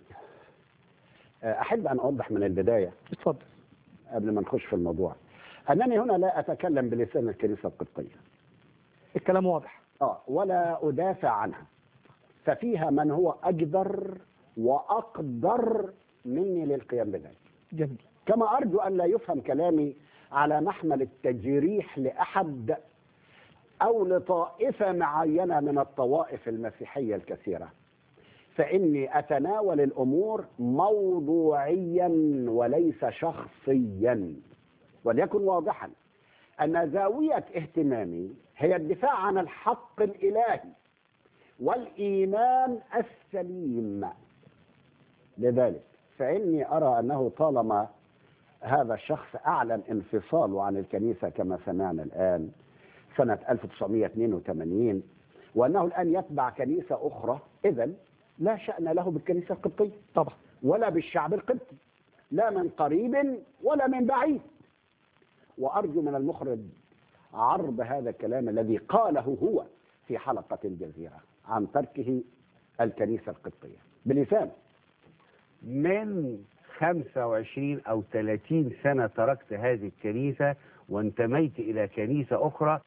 آه، أحب أن أوضح من البداية اتفضل قبل ما نخش في الموضوع أنني هنا لا أتكلم بلسان الكنيسة القبطية الكلام واضح آه ولا أدافع عنها ففيها من هو أجدر وأقدر مني للقيام بذلك جميل كما أرجو أن لا يفهم كلامي على محمل التجريح لأحد أو لطائفة معينة من الطوائف المسيحية الكثيرة فإني أتناول الأمور موضوعيا وليس شخصيا وليكن واضحا أن زاوية اهتمامي هي الدفاع عن الحق الإلهي والإيمان السليم لذلك فإني أرى أنه طالما هذا الشخص أعلن انفصاله عن الكنيسة كما سمعنا الآن سنة 1982 وأنه الآن يتبع كنيسة أخرى إذا لا شأن له بالكنيسة القبطية طبعا ولا بالشعب القبطي لا من قريب ولا من بعيد وأرجو من المخرج عرض هذا الكلام الذي قاله هو في حلقة الجزيرة عن تركه الكنيسة القبطية بلسانه من 25 أو 30 سنة تركت هذه الكنيسة وانتميت إلى كنيسة أخرى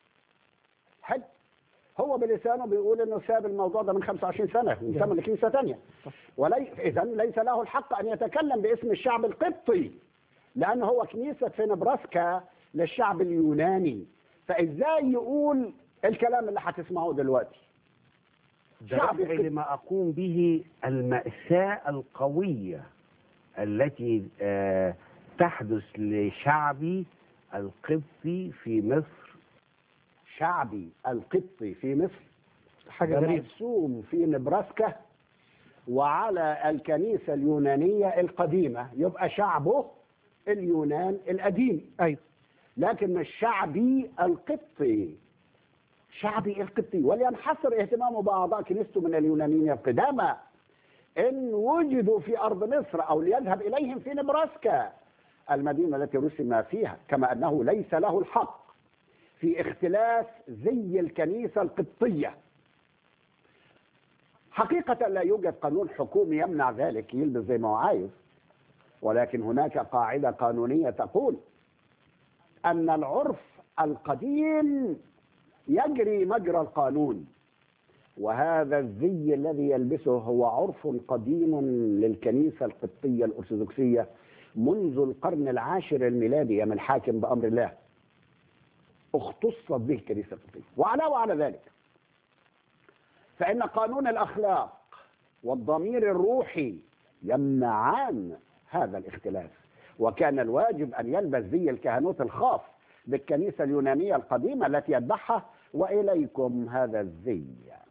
حد هو بلسانه بيقول انه ساب الموضوع ده من 25 سنه وانتمى لكنيسه ثانيه ولي اذا ليس له الحق ان يتكلم باسم الشعب القبطي لان هو كنيسه في نبراسكا للشعب اليوناني فازاي يقول الكلام اللي هتسمعوه دلوقتي شعب دافع القبطي. لما أقوم به المأساة القوية التي آه، تحدث لشعبي القبطي في مصر شعبي القبطي في مصر حاجه ده غريبه مرسوم في نبراسكا وعلى الكنيسة اليونانية القديمة يبقى شعبه اليونان القديم ايوه لكن مش شعبي القبطي شعبي القبطي ولينحصر اهتمامه بأعضاء كنيسته من اليونانيين القدامى إن وجدوا في أرض مصر أو ليذهب إليهم في نبراسكا المدينة التي رسم فيها كما أنه ليس له الحق في اختلاس زي الكنيسة القبطية حقيقة لا يوجد قانون حكومي يمنع ذلك يلبس زي ما هو عايز ولكن هناك قاعدة قانونية تقول أن العرف القديم يجري مجرى القانون وهذا الزي الذي يلبسه هو عرف قديم للكنيسة القبطية الأرثوذكسية منذ القرن العاشر الميلادي يا من حاكم بأمر الله اختصت به الكنيسة القبطية وعلاوة على ذلك فإن قانون الأخلاق والضمير الروحي يمنعان هذا الاختلاف وكان الواجب أن يلبس زي الكهنوت الخاص بالكنيسة اليونانية القديمة التي يتبعها وإليكم هذا الزي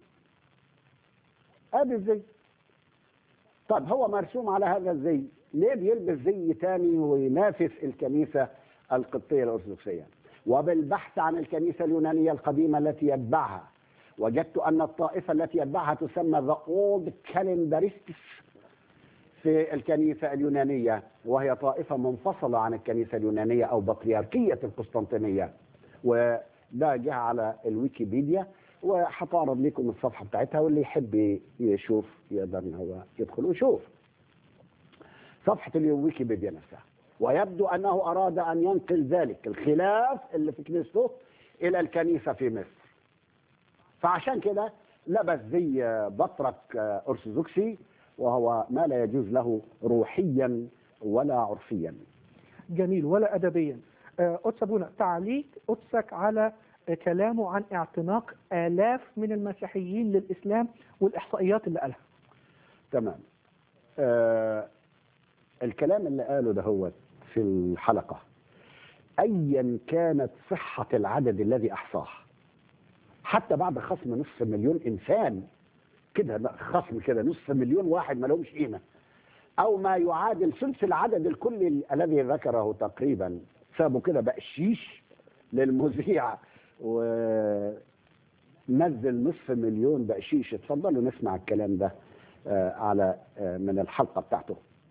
هذا الزي طب هو مرسوم على هذا الزي ليه بيلبس زي تاني وينافس الكنيسة القبطية الأرثوذكسية وبالبحث عن الكنيسة اليونانية القديمة التي يتبعها وجدت أن الطائفة التي يتبعها تسمى The Old Calendarists في الكنيسة اليونانية وهي طائفة منفصلة عن الكنيسة اليونانية أو بطريركية القسطنطينية وده جه على الويكيبيديا وهتعرض لكم الصفحة بتاعتها واللي يحب يشوف يقدر ان هو يدخل ويشوف صفحة الويكيبيديا نفسها ويبدو أنه أراد أن ينقل ذلك الخلاف اللي في كنيسته إلى الكنيسة في مصر فعشان كده لبس زي بطرك أرثوذكسي وهو ما لا يجوز له روحيا ولا عرفيا جميل ولا ادبيا آه، قدس ابونا تعليق قدسك على آه، كلامه عن اعتناق الاف من المسيحيين للاسلام والاحصائيات اللي قالها تمام آه الكلام اللي قاله ده هو في الحلقة أيا كانت صحة العدد الذي أحصاه حتى بعد خصم نصف مليون انسان كده لا، خصم كده نصف مليون واحد ما لهمش قيمه او ما يعادل ثلث العدد الكلي ال- الذي ذكره تقريبا سابوا كده بقشيش للمذيع ونزل نصف مليون بقشيش اتفضلوا نسمع الكلام ده آه، على آه، من الحلقه بتاعته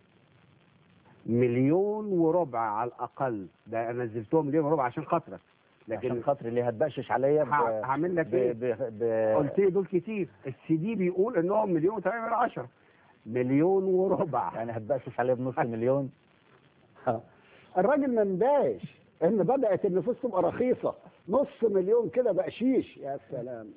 مليون وربع على الاقل ده انا نزلتهم مليون وربع عشان خاطرك عشان لكن خاطر اللي هتبقشش عليا ب- ه- هعمل لك ب- ايه ب- ب- قلت لي دول كتير السي دي بيقول انهم مليون و8 من عشرة مليون وربع يعني هتبقشش عليا بنص مليون ها. الراجل ما مباش ان بدات النفوس تبقى رخيصه نص مليون كده بقشيش يا سلام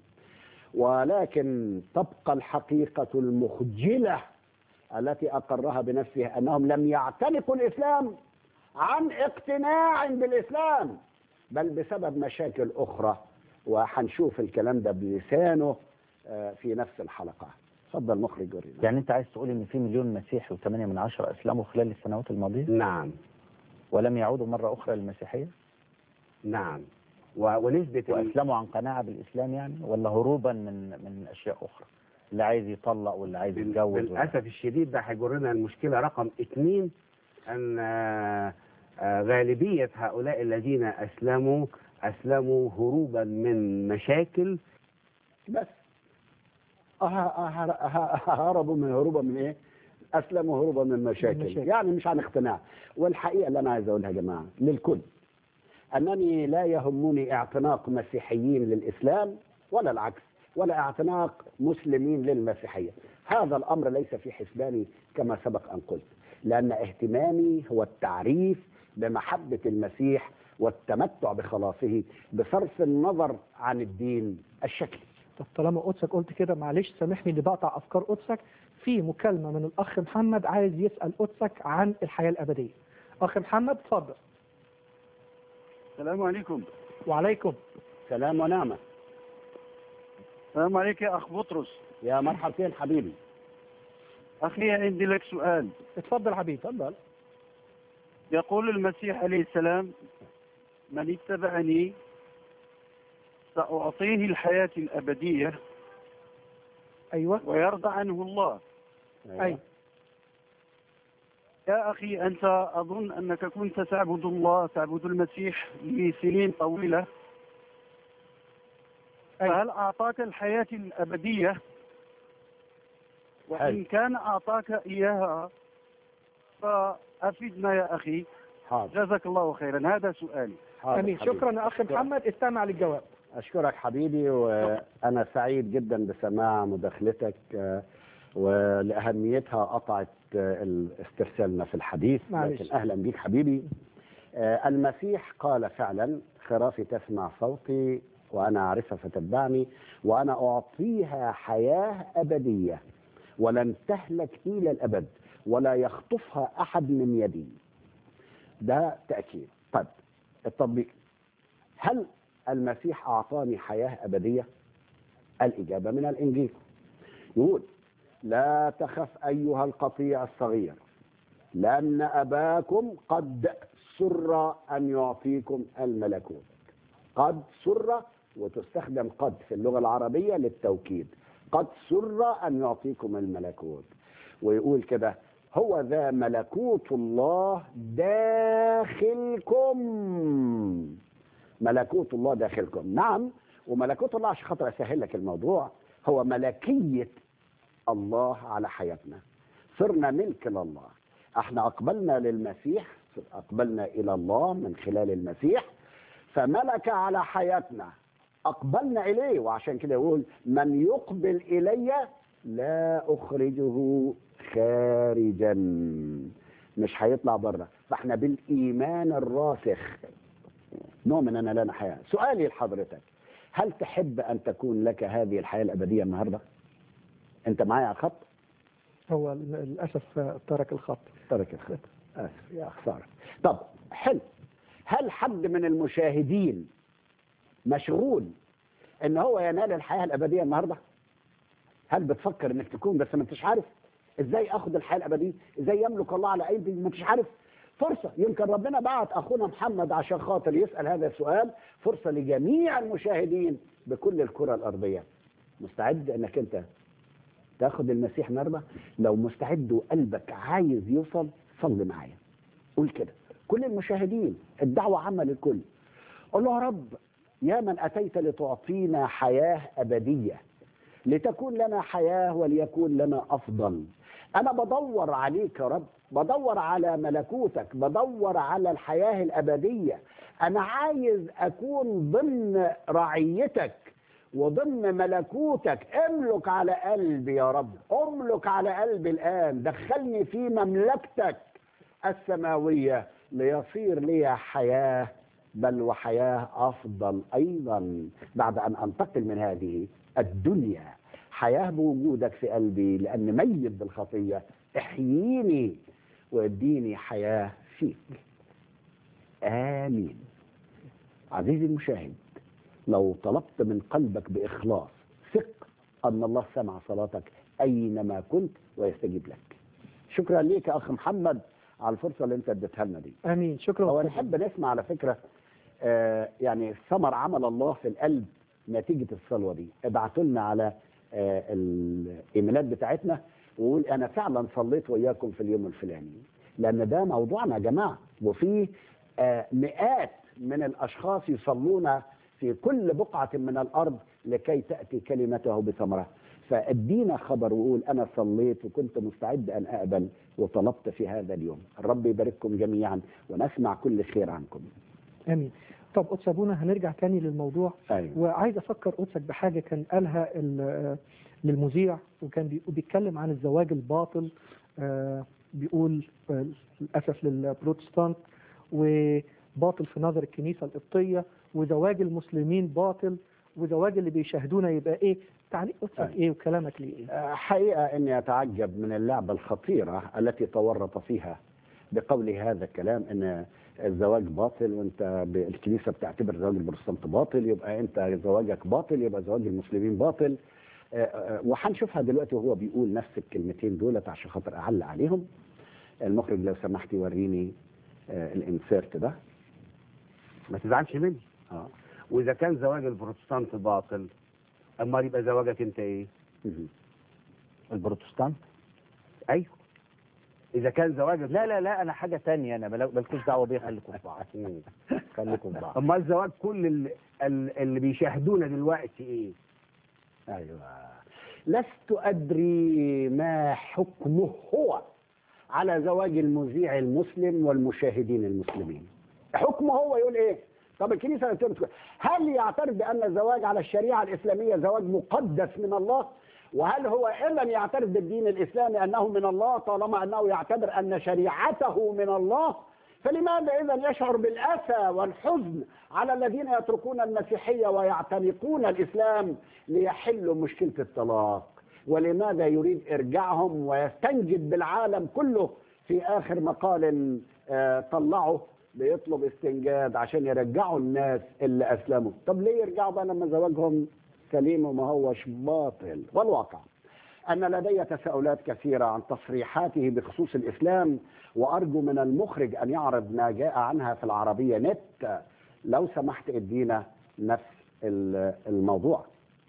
ولكن تبقى الحقيقه المخجله التي اقرها بنفسه انهم لم يعتنقوا الاسلام عن اقتناع بالاسلام بل بسبب مشاكل اخرى وهنشوف الكلام ده بلسانه آه، في نفس الحلقه اتفضل مخرج ورينا يعني انت عايز تقول ان في مليون مسيحي و8 من عشرة اسلموا خلال السنوات الماضية نعم ولم يعودوا مرة اخرى للمسيحية نعم و- ونسبة ال- واسلموا عن قناعة بالاسلام يعني ولا هروبا من من اشياء اخرى اللي عايز يطلق واللي عايز بال- يتجوز ولا- بالاسف الشديد ده هيجرنا المشكله رقم اثنين ان آه، آه، غالبيه هؤلاء الذين اسلموا اسلموا هروبا من مشاكل بس أه- أه- أه- هربوا من هروبا من ايه؟ اسلموا هروبا من مشاكل. مشاكل. يعني مش عن اقتناع والحقيقه اللي انا عايز اقولها يا جماعه للكل انني لا يهمني اعتناق مسيحيين للاسلام ولا العكس ولا اعتناق مسلمين للمسيحيه هذا الامر ليس في حسباني كما سبق ان قلت لان اهتمامي هو التعريف بمحبه المسيح والتمتع بخلاصه بصرف النظر عن الدين الشكلي طب طالما قدسك قلت كده معلش سامحني اللي بقطع افكار قدسك في مكالمه من الاخ محمد عايز يسال قدسك عن الحياه الابديه اخ محمد اتفضل السلام عليكم وعليكم سلام ونعمه السلام عليك يا أخ بطرس يا مرحبتين حبيبي أخي عندي لك سؤال اتفضل حبيبي تفضل يقول المسيح عليه السلام من اتبعني سأعطيه الحياة الأبدية ايوه ويرضى عنه الله اي يا أخي أنت أظن أنك كنت تعبد الله تعبد المسيح لسنين طويلة أي. فهل أعطاك الحياة الأبدية وإن حلو. كان أعطاك إياها فأفدنا يا أخي حاضر جزاك الله خيرا هذا سؤالي حاضر امين حبيبي. شكرا يا اخ محمد استمع للجواب أشكرك حبيبي وأنا سعيد جدا بسماع مداخلتك آه، ولأهميتها قطعت آه، استرسالنا في الحديث معلش. لكن أهلا بيك حبيبي آه، المسيح قال فعلا خرافي تسمع صوتي وأنا أعرفها فتتبعني وأنا أعطيها حياة أبدية ولن تهلك إلى الأبد ولا يخطفها أحد من يدي ده تأكيد طيب التطبيق هل المسيح أعطاني حياة أبدية الإجابة من الإنجيل يقول لا تخف أيها القطيع الصغير لأن أباكم قد سر أن يعطيكم الملكوت قد سر وتستخدم قد في اللغة العربية للتوكيد قد سر أن يعطيكم الملكوت ويقول كده هو ذا ملكوت الله داخلكم ملكوت الله داخلكم نعم وملكوت الله عشان خاطر اسهل لك الموضوع هو ملكيه الله على حياتنا صرنا ملك لله احنا اقبلنا للمسيح اقبلنا الى الله من خلال المسيح فملك على حياتنا اقبلنا اليه وعشان كده يقول من يقبل الي لا اخرجه خارجا مش هيطلع بره فاحنا بالايمان الراسخ نؤمن ان لنا حياه سؤالي لحضرتك هل تحب ان تكون لك هذه الحياه الابديه النهارده انت معايا على الخط هو للاسف ترك الخط ترك الخط اسف يا خساره طب حلو هل حد من المشاهدين مشغول ان هو ينال الحياه الابديه النهارده هل بتفكر انك تكون بس ما انتش عارف ازاي اخد الحياه الابديه ازاي يملك الله على ايدي ما انتش عارف فرصة يمكن ربنا بعت أخونا محمد عشان خاطر يسأل هذا السؤال فرصة لجميع المشاهدين بكل الكرة الأرضية مستعد أنك أنت تاخد المسيح النهارده لو مستعد وقلبك عايز يوصل صلي معايا قول كده كل المشاهدين الدعوة عامة للكل قول له يا رب يا من أتيت لتعطينا حياة أبدية لتكون لنا حياة وليكون لنا أفضل أنا بدور عليك يا رب بدور على ملكوتك بدور على الحياة الأبدية أنا عايز أكون ضمن رعيتك وضمن ملكوتك املك على قلبي يا رب املك على قلبي الآن دخلني في مملكتك السماوية ليصير لي حياة بل وحياة أفضل أيضا بعد أن أنتقل من هذه الدنيا حياة بوجودك في قلبي لأن ميت بالخطية احييني واديني حياة فيك آمين عزيزي المشاهد لو طلبت من قلبك بإخلاص ثق أن الله سمع صلاتك أينما كنت ويستجيب لك شكرا ليك يا أخ محمد على الفرصة اللي أنت اديتها لنا دي امين شكرا هو أستاذ. نحب نسمع على فكرة آه يعني ثمر عمل الله في القلب نتيجة الصلوة دي ابعتوا لنا على آه الايميلات بتاعتنا وقول انا فعلا صليت وياكم في اليوم الفلاني لان ده موضوعنا يا جماعة وفي آه مئات من الاشخاص يصلون في كل بقعة من الارض لكي تأتي كلمته بثمرة فادينا خبر وقول انا صليت وكنت مستعد ان اقبل وطلبت في هذا اليوم الرب يبارككم جميعا ونسمع كل خير عنكم امين طب قدس ابونا هنرجع تاني للموضوع ايوه وعايز افكر قدسك بحاجه كان قالها ال- للمذيع وكان بي- بيتكلم عن الزواج الباطل آه، بيقول آه، للاسف للبروتستانت وباطل في نظر الكنيسه القبطيه وزواج المسلمين باطل وزواج اللي بيشاهدونا يبقى ايه تعليق قدسك أيوة. ايه وكلامك ليه ايه آه، حقيقة اني اتعجب من اللعبة الخطيرة التي تورط فيها بقول هذا الكلام ان الزواج باطل وانت ب- الكنيسة بتعتبر زواج البروتستانت باطل يبقى انت زواجك باطل يبقى زواج المسلمين باطل آه، آه، وهنشوفها دلوقتي وهو بيقول نفس الكلمتين دولت عشان خاطر اعلق عليهم المخرج لو سمحت يوريني آه، الانسيرت ده ما تزعلش مني اه واذا كان زواج البروتستانت باطل امال يبقى زواجك انت ايه مهم. البروتستانت ايوه اذا كان زواجك لا لا لا انا حاجه تانية انا ملا- مالكوش دعوه بيا خليكم في بعض مم. خليكم في بعض امال زواج كل ال- ال- اللي بيشاهدونا دلوقتي ايه ايوه لست ادري ما حكمه هو على زواج المذيع المسلم والمشاهدين المسلمين حكمه هو يقول ايه طب الكنيسه بتقول هل يعترف بان الزواج على الشريعه الاسلاميه زواج مقدس من الله وهل هو اذا يعترف بالدين الاسلامي انه من الله طالما انه يعتبر ان شريعته من الله فلماذا اذا يشعر بالاسى والحزن على الذين يتركون المسيحيه ويعتنقون الاسلام ليحلوا مشكله الطلاق ولماذا يريد ارجاعهم ويستنجد بالعالم كله في اخر مقال آه، طلعه بيطلب استنجاد عشان يرجعوا الناس اللي اسلموا طب ليه يرجعوا بقى لما زواجهم سليم وما هوش باطل والواقع أن لدي تساؤلات كثيرة عن تصريحاته بخصوص الإسلام وأرجو من المخرج أن يعرض ما جاء عنها في العربية نت لو سمحت ادينا نفس ال- الموضوع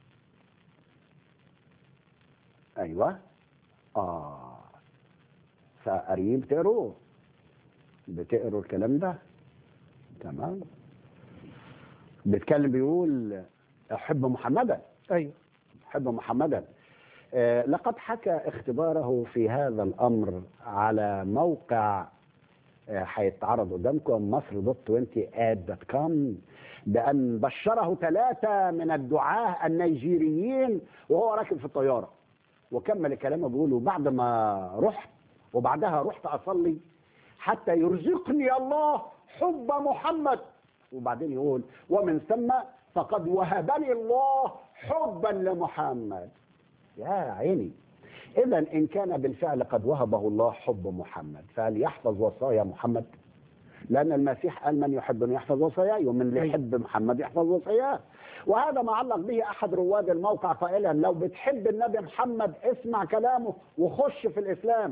أيوة آه فقريب بتقروه بتقروا الكلام ده تمام بيتكلم بيقول أحب محمدا ايوه أحب محمدا آه، لقد حكى اختباره في هذا الأمر على موقع آه، هيتعرض قدامكم مصر دوت 20 اد دوت كوم بأن بشره ثلاثة من الدعاة النيجيريين وهو راكب في الطيارة وكمل كلامه بيقول وبعد ما رحت وبعدها رحت أصلي حتى يرزقني الله حب محمد وبعدين يقول ومن ثم فقد وهبني الله حبا لمحمد يا عيني إذا إن كان بالفعل قد وهبه الله حب محمد فهل يحفظ وصايا محمد؟ لأن المسيح قال من يحبني يحفظ وصاياي ومن اللي يحب محمد يحفظ وصاياه وهذا ما علق به أحد رواد الموقع قائلا لو بتحب النبي محمد اسمع كلامه وخش في الإسلام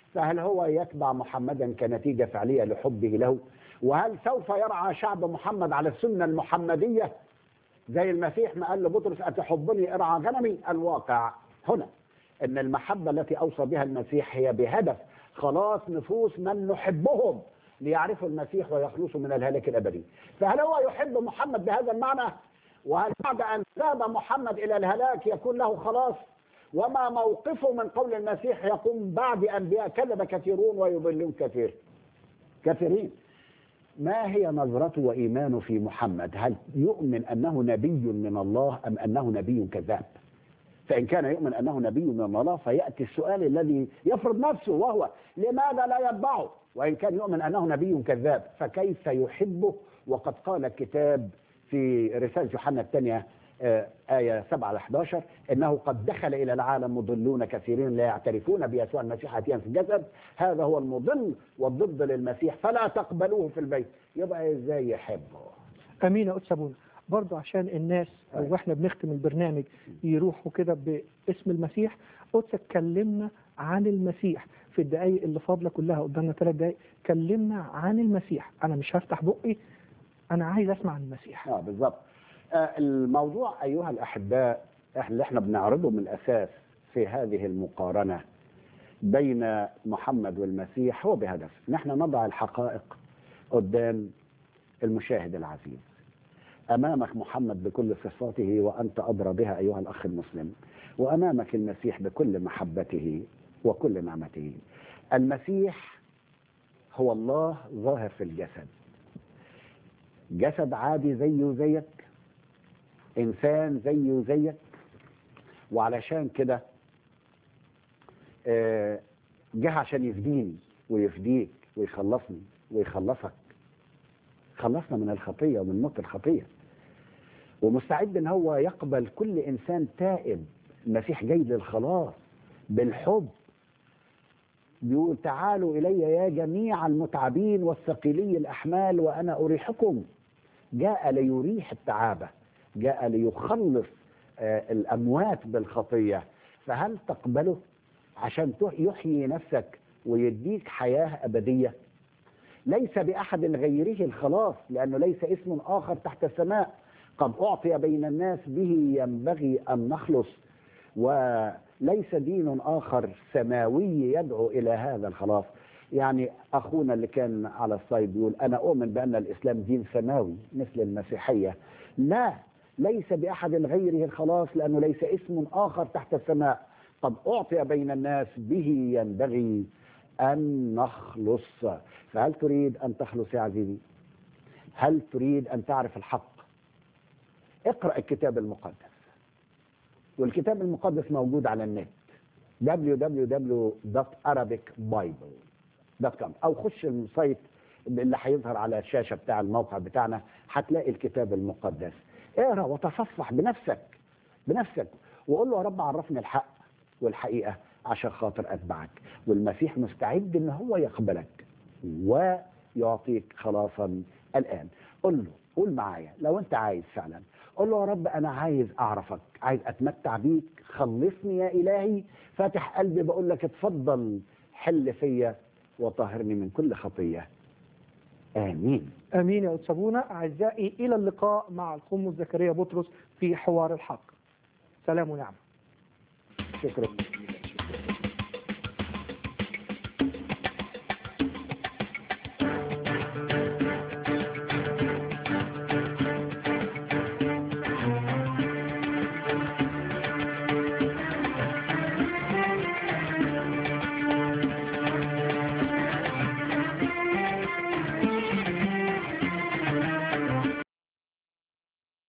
فهل هو يتبع محمدا كنتيجة فعلية لحبه له وهل سوف يرعى شعب محمد على السنة المحمدية زي المسيح ما قال لبطرس أتحبني ارعى غنمي الواقع هنا ان المحبة التي اوصى بها المسيح هي بهدف خلاص نفوس من نحبهم ليعرفوا المسيح ويخلصوا من الهلاك الابدي فهل هو يحب محمد بهذا المعنى وهل بعد ان ذهب محمد الى الهلاك يكون له خلاص وما موقفه من قول المسيح يقوم بعد انبياء كذب كثيرون ويضلون كثير كثيرين ما هي نظرته وإيمانه في محمد هل يؤمن أنه نبي من الله أم أنه نبي كذاب فإن كان يؤمن أنه نبي من الله فيأتي السؤال الذي يفرض نفسه وهو لماذا لا يتبعه وإن كان يؤمن أنه نبي كذاب فكيف يحبه وقد قال الكتاب في رسالة يوحنا الثانية آه، آية 7 ل 11 إنه قد دخل إلى العالم مضلون كثيرين لا يعترفون بيسوع المسيح آتيا في الجسد هذا هو المضل والضد للمسيح فلا تقبلوه في البيت يبقى إزاي يحبه امين يا قدس ابونا برضو عشان الناس أيوة. واحنا بنختم البرنامج يروحوا كده باسم المسيح قدس اتكلمنا عن المسيح في الدقايق اللي فاضله كلها قدامنا ثلاث دقايق كلمنا عن المسيح انا مش هفتح بقي انا عايز اسمع عن المسيح اه بالظبط آه الموضوع ايها الاحباء احنا اللي احنا بنعرضه من الاساس في هذه المقارنه بين محمد والمسيح هو بهدف ان احنا نضع الحقائق قدام المشاهد العزيز امامك محمد بكل صفاته وانت ادرى بها ايها الاخ المسلم وامامك المسيح بكل محبته وكل نعمته المسيح هو الله ظاهر في الجسد جسد عادي زيه زيك انسان زيه زيك وعلشان كده آه، جه عشان يفديني ويفديك ويخلصني ويخلصك خلصنا من الخطيه ومن موت الخطيه ومستعد ان هو يقبل كل انسان تائب المسيح جاي للخلاص بالحب بيقول تعالوا الي يا جميع المتعبين والثقيلي الاحمال وانا اريحكم جاء ليريح التعابه جاء ليخلص آه، الاموات بالخطيه فهل تقبله عشان تح- يحيي نفسك ويديك حياه ابديه ليس باحد غيره الخلاص لانه ليس اسم اخر تحت السماء قد اعطي بين الناس به ينبغي ان نخلص وليس دين اخر سماوي يدعو الى هذا الخلاص يعني اخونا اللي كان على الصيد يقول انا اؤمن بان الاسلام دين سماوي مثل المسيحيه لا ليس باحد غيره الخلاص لانه ليس اسم اخر تحت السماء قد اعطي بين الناس به ينبغي ان نخلص فهل تريد ان تخلص يا عزيزي هل تريد ان تعرف الحق اقرا الكتاب المقدس والكتاب المقدس موجود على النت www.arabicbible.com او خش السايت اللي هيظهر على الشاشه بتاع الموقع بتاعنا هتلاقي الكتاب المقدس اقرا وتصفح بنفسك بنفسك وقول له يا رب عرفني الحق والحقيقه عشان خاطر اتبعك والمسيح مستعد ان هو يقبلك ويعطيك خلاصا الان قل له قول معايا لو انت عايز فعلا قول له يا رب انا عايز اعرفك عايز اتمتع بيك خلصني يا الهي فاتح قلبي بقول لك اتفضل حل فيا وطهرني من كل خطيه امين امين يا قدس ابونا اعزائي الى اللقاء مع القمص زكريا بطرس في حوار الحق سلام ونعم شكرا